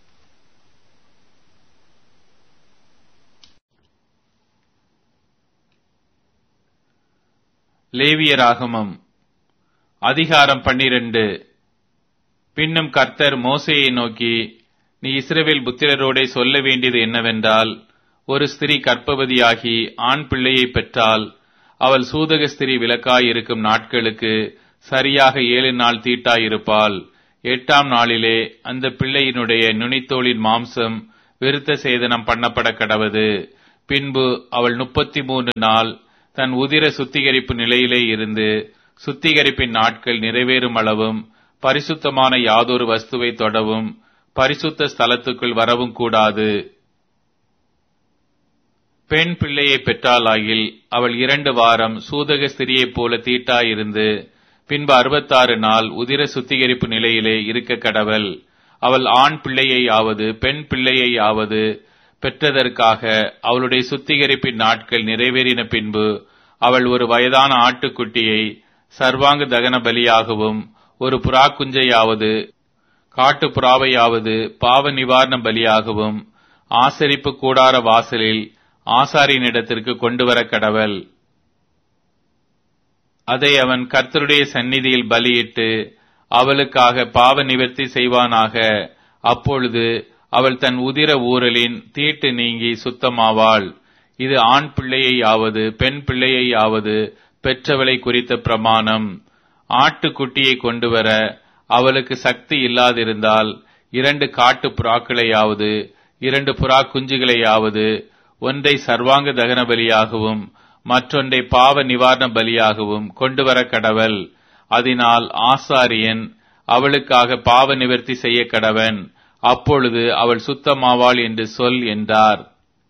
லேவியராகமம் அதிகாரம் பன்னிரண்டு பின்னும் கர்த்தர் மோசையை நோக்கி நீ இஸ்ரவேல் புத்திரரோடே சொல்ல வேண்டியது என்னவென்றால் ஒரு ஸ்திரீ கற்பவதியாகி ஆண் பிள்ளையை பெற்றால் அவள் சூதக ஸ்திரீ விலக்காய் இருக்கும் நாட்களுக்கு சரியாக ஏழு நாள் தீட்டாயிருப்பாள் எட்டாம் நாளிலே அந்த பிள்ளையினுடைய நுனித்தோளின் மாம்சம் விருத்த சேதனம் பண்ணப்பட கடவது பின்பு அவள் முப்பத்தி மூன்று நாள் தன் உதிர சுத்திகரிப்பு நிலையிலே இருந்து சுத்திகரிப்பின் நாட்கள் நிறைவேறும் அளவும் பரிசுத்தமான யாதொரு வஸ்துவை தொடவும் பரிசுத்த ஸ்தலத்துக்குள் வரவும் கூடாது பெண் பிள்ளையை பெற்றாலாகில் அவள் இரண்டு வாரம் சூதக ஸ்திரியைப் போல தீட்டாயிருந்து பின்பு அறுபத்தாறு நாள் உதிர சுத்திகரிப்பு நிலையிலே இருக்க கடவள் அவள் ஆண் பிள்ளையையாவது பெண் பிள்ளையையாவது பெற்றதற்காக அவளுடைய சுத்திகரிப்பின் நாட்கள் நிறைவேறின பின்பு அவள் ஒரு வயதான ஆட்டுக்குட்டியை சர்வாங்க தகன பலியாகவும் ஒரு புறா குஞ்சையாவது காட்டு புறாவையாவது பாவ நிவாரண பலியாகவும் ஆசரிப்பு கூடார வாசலில் ஆசாரியனிடத்திற்கு கொண்டு வர கடவள் அதை அவன் கர்த்தருடைய சந்நிதியில் பலியிட்டு அவளுக்காக பாவ நிவர்த்தி செய்வானாக அப்பொழுது அவள் தன் உதிர ஊரலின் தீட்டு நீங்கி சுத்தமாவாள் இது ஆண் பிள்ளையையாவது பெண் பிள்ளையையாவது பெற்றவளை குறித்த பிரமாணம் ஆட்டுக்குட்டியை கொண்டு வர அவளுக்கு சக்தி இல்லாதிருந்தால் இரண்டு காட்டு புறாக்களையாவது இரண்டு புறா குஞ்சுகளையாவது ஒன்றை சர்வாங்க தகன பலியாகவும் மற்றொன்றை பாவ நிவாரண பலியாகவும் கொண்டு வர கடவள் அதனால் ஆசாரியன் அவளுக்காக பாவ நிவர்த்தி செய்ய கடவன் அப்பொழுது அவள் சுத்தமாவாள் என்று சொல் என்றார்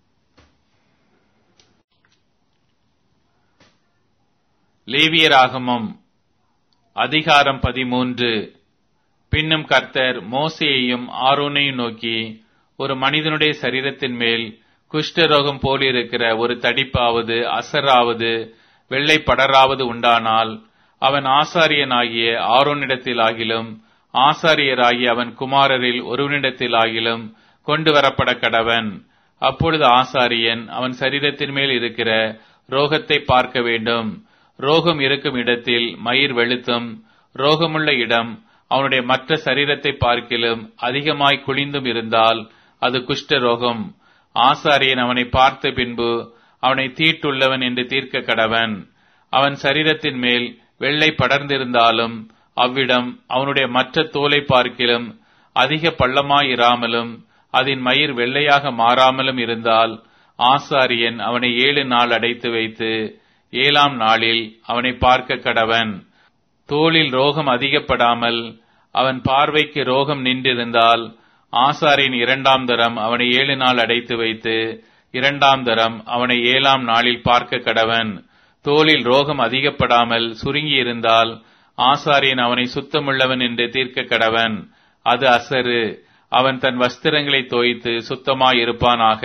லேவியராகமம் அதிகாரம் பதிமூன்று பின்னும் கர்த்தர் மோசேயையும் ஆரோனையும் நோக்கி ஒரு மனிதனுடைய சரீரத்தின் மேல் குஷ்டரோகம் போலிருக்கிற ஒரு தடிப்பாவது அசராவது வெள்ளை படராவது உண்டானால் அவன் ஆசாரியனாகிய ஆரோனிடத்தில் ஆகிலும் ஆசாரியராகிய அவன் குமாரரில் ஒருவனிடத்தில் ஆகிலும் கொண்டு வரப்பட கடவன் அப்பொழுது ஆசாரியன் அவன் சரீரத்தின் மேல் இருக்கிற ரோகத்தை பார்க்க வேண்டும் ரோகம் இருக்கும் இடத்தில் மயிர் வெளுத்தும் ரோகமுள்ள இடம் அவனுடைய மற்ற சரீரத்தை பார்க்கிலும் அதிகமாய் குளிந்தும் இருந்தால் அது குஷ்ட ரோகம் ஆசாரியன் அவனை பார்த்த பின்பு அவனை தீட்டுள்ளவன் என்று தீர்க்க கடவன் அவன் சரீரத்தின் மேல் வெள்ளை படர்ந்திருந்தாலும் அவ்விடம் அவனுடைய மற்ற தோலை பார்க்கிலும் அதிக பள்ளமாயிராமலும் அதன் மயிர் வெள்ளையாக மாறாமலும் இருந்தால் ஆசாரியன் அவனை ஏழு நாள் அடைத்து வைத்து ஏழாம் நாளில் அவனை பார்க்க கடவன் தோளில் ரோகம் அதிகப்படாமல் அவன் பார்வைக்கு ரோகம் நின்றிருந்தால் ஆசாரின் இரண்டாம் தரம் அவனை ஏழு நாள் அடைத்து வைத்து இரண்டாம் தரம் அவனை ஏழாம் நாளில் பார்க்க கடவன் தோளில் ரோகம் அதிகப்படாமல் சுருங்கி இருந்தால் ஆசாரியன் அவனை சுத்தமுள்ளவன் என்று தீர்க்க கடவன் அது அசரு அவன் தன் வஸ்திரங்களை தோய்த்து சுத்தமாயிருப்பானாக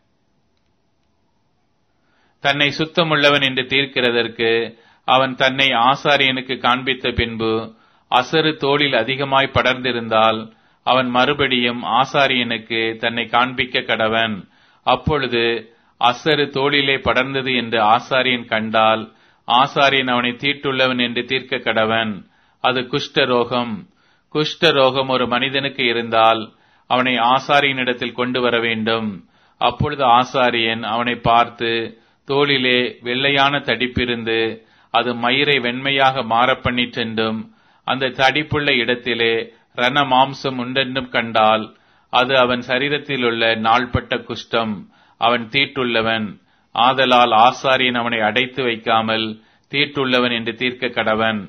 தன்னை சுத்தமுள்ளவன் என்று தீர்க்கிறதற்கு அவன் தன்னை ஆசாரியனுக்கு காண்பித்த பின்பு அசரு தோளில் அதிகமாய் படர்ந்திருந்தால் அவன் மறுபடியும் ஆசாரியனுக்கு தன்னை காண்பிக்க கடவன் அப்பொழுது அசரு தோளிலே படர்ந்தது என்று ஆசாரியன் கண்டால் ஆசாரியன் அவனை தீட்டுள்ளவன் என்று தீர்க்க கடவன் அது குஷ்ட ரோகம் குஷ்ட ரோகம் ஒரு மனிதனுக்கு இருந்தால் அவனை ஆசாரியனிடத்தில் கொண்டு வர வேண்டும் அப்பொழுது ஆசாரியன் அவனை பார்த்து தோளிலே வெள்ளையான தடிப்பிருந்து அது மயிரை வெண்மையாக மாறப்பண்ணிற்றென்றும் அந்த தடிப்புள்ள இடத்திலே ரண மாம்சம் உண்டென்றும் கண்டால் அது அவன் சரீரத்தில் உள்ள நாள்பட்ட குஷ்டம் அவன் தீட்டுள்ளவன் ஆதலால் ஆசாரியன் அவனை அடைத்து வைக்காமல் தீட்டுள்ளவன் என்று தீர்க்க கடவன்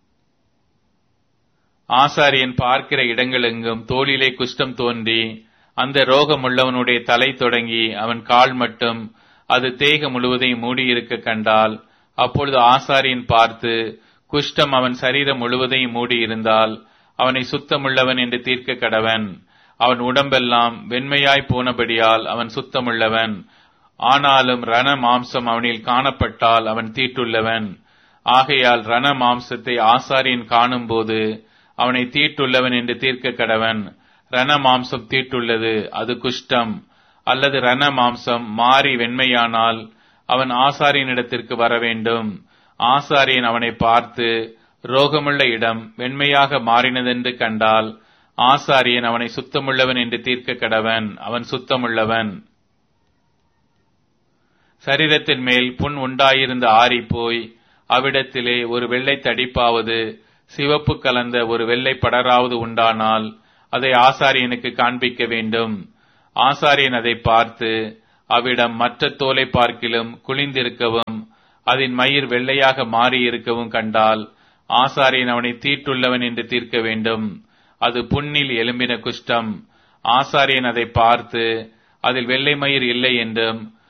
ஆசாரியன் பார்க்கிற இடங்களெங்கும் தோளிலே குஷ்டம் தோன்றி அந்த ரோகமுள்ளவனுடைய தலை தொடங்கி அவன் கால் மட்டும் அது தேக முழுவதையும் மூடியிருக்க கண்டால் அப்பொழுது ஆசாரியன் பார்த்து குஷ்டம் அவன் சரீரம் முழுவதையும் மூடியிருந்தால் அவனை சுத்தமுள்ளவன் என்று தீர்க்க கடவன் அவன் உடம்பெல்லாம் வெண்மையாய் போனபடியால் அவன் சுத்தமுள்ளவன் ஆனாலும் ரண மாம்சம் அவனில் காணப்பட்டால் அவன் தீட்டுள்ளவன் ஆகையால் ரண மாம்சத்தை ஆசாரியன் காணும்போது அவனை தீட்டுள்ளவன் என்று தீர்க்க கடவன் ரண மாம்சம் தீட்டுள்ளது அது குஷ்டம் அல்லது ரண மாம்சம் மாறி வெண்மையானால் அவன் ஆசாரியனிடத்திற்கு வர வேண்டும் ஆசாரியன் அவனை பார்த்து ரோகமுள்ள இடம் வெண்மையாக மாறினதென்று கண்டால் ஆசாரியன் அவனை சுத்தமுள்ளவன் என்று தீர்க்க கடவன் அவன் சுத்தமுள்ளவன் சரீரத்தின் மேல் புண் உண்டாயிருந்த ஆறி போய் அவ்விடத்திலே ஒரு வெள்ளை தடிப்பாவது சிவப்பு கலந்த ஒரு வெள்ளை படராவது உண்டானால் அதை ஆசாரியனுக்கு காண்பிக்க வேண்டும் ஆசாரியன் அதை பார்த்து அவ்விடம் மற்ற தோலை பார்க்கிலும் குளிந்திருக்கவும் அதன் மயிர் வெள்ளையாக மாறியிருக்கவும் கண்டால் ஆசாரியன் அவனை தீட்டுள்ளவன் என்று தீர்க்க வேண்டும் அது புண்ணில் எலும்பின குஷ்டம் ஆசாரியன் அதை பார்த்து அதில் வெள்ளை மயிர் இல்லை என்றும்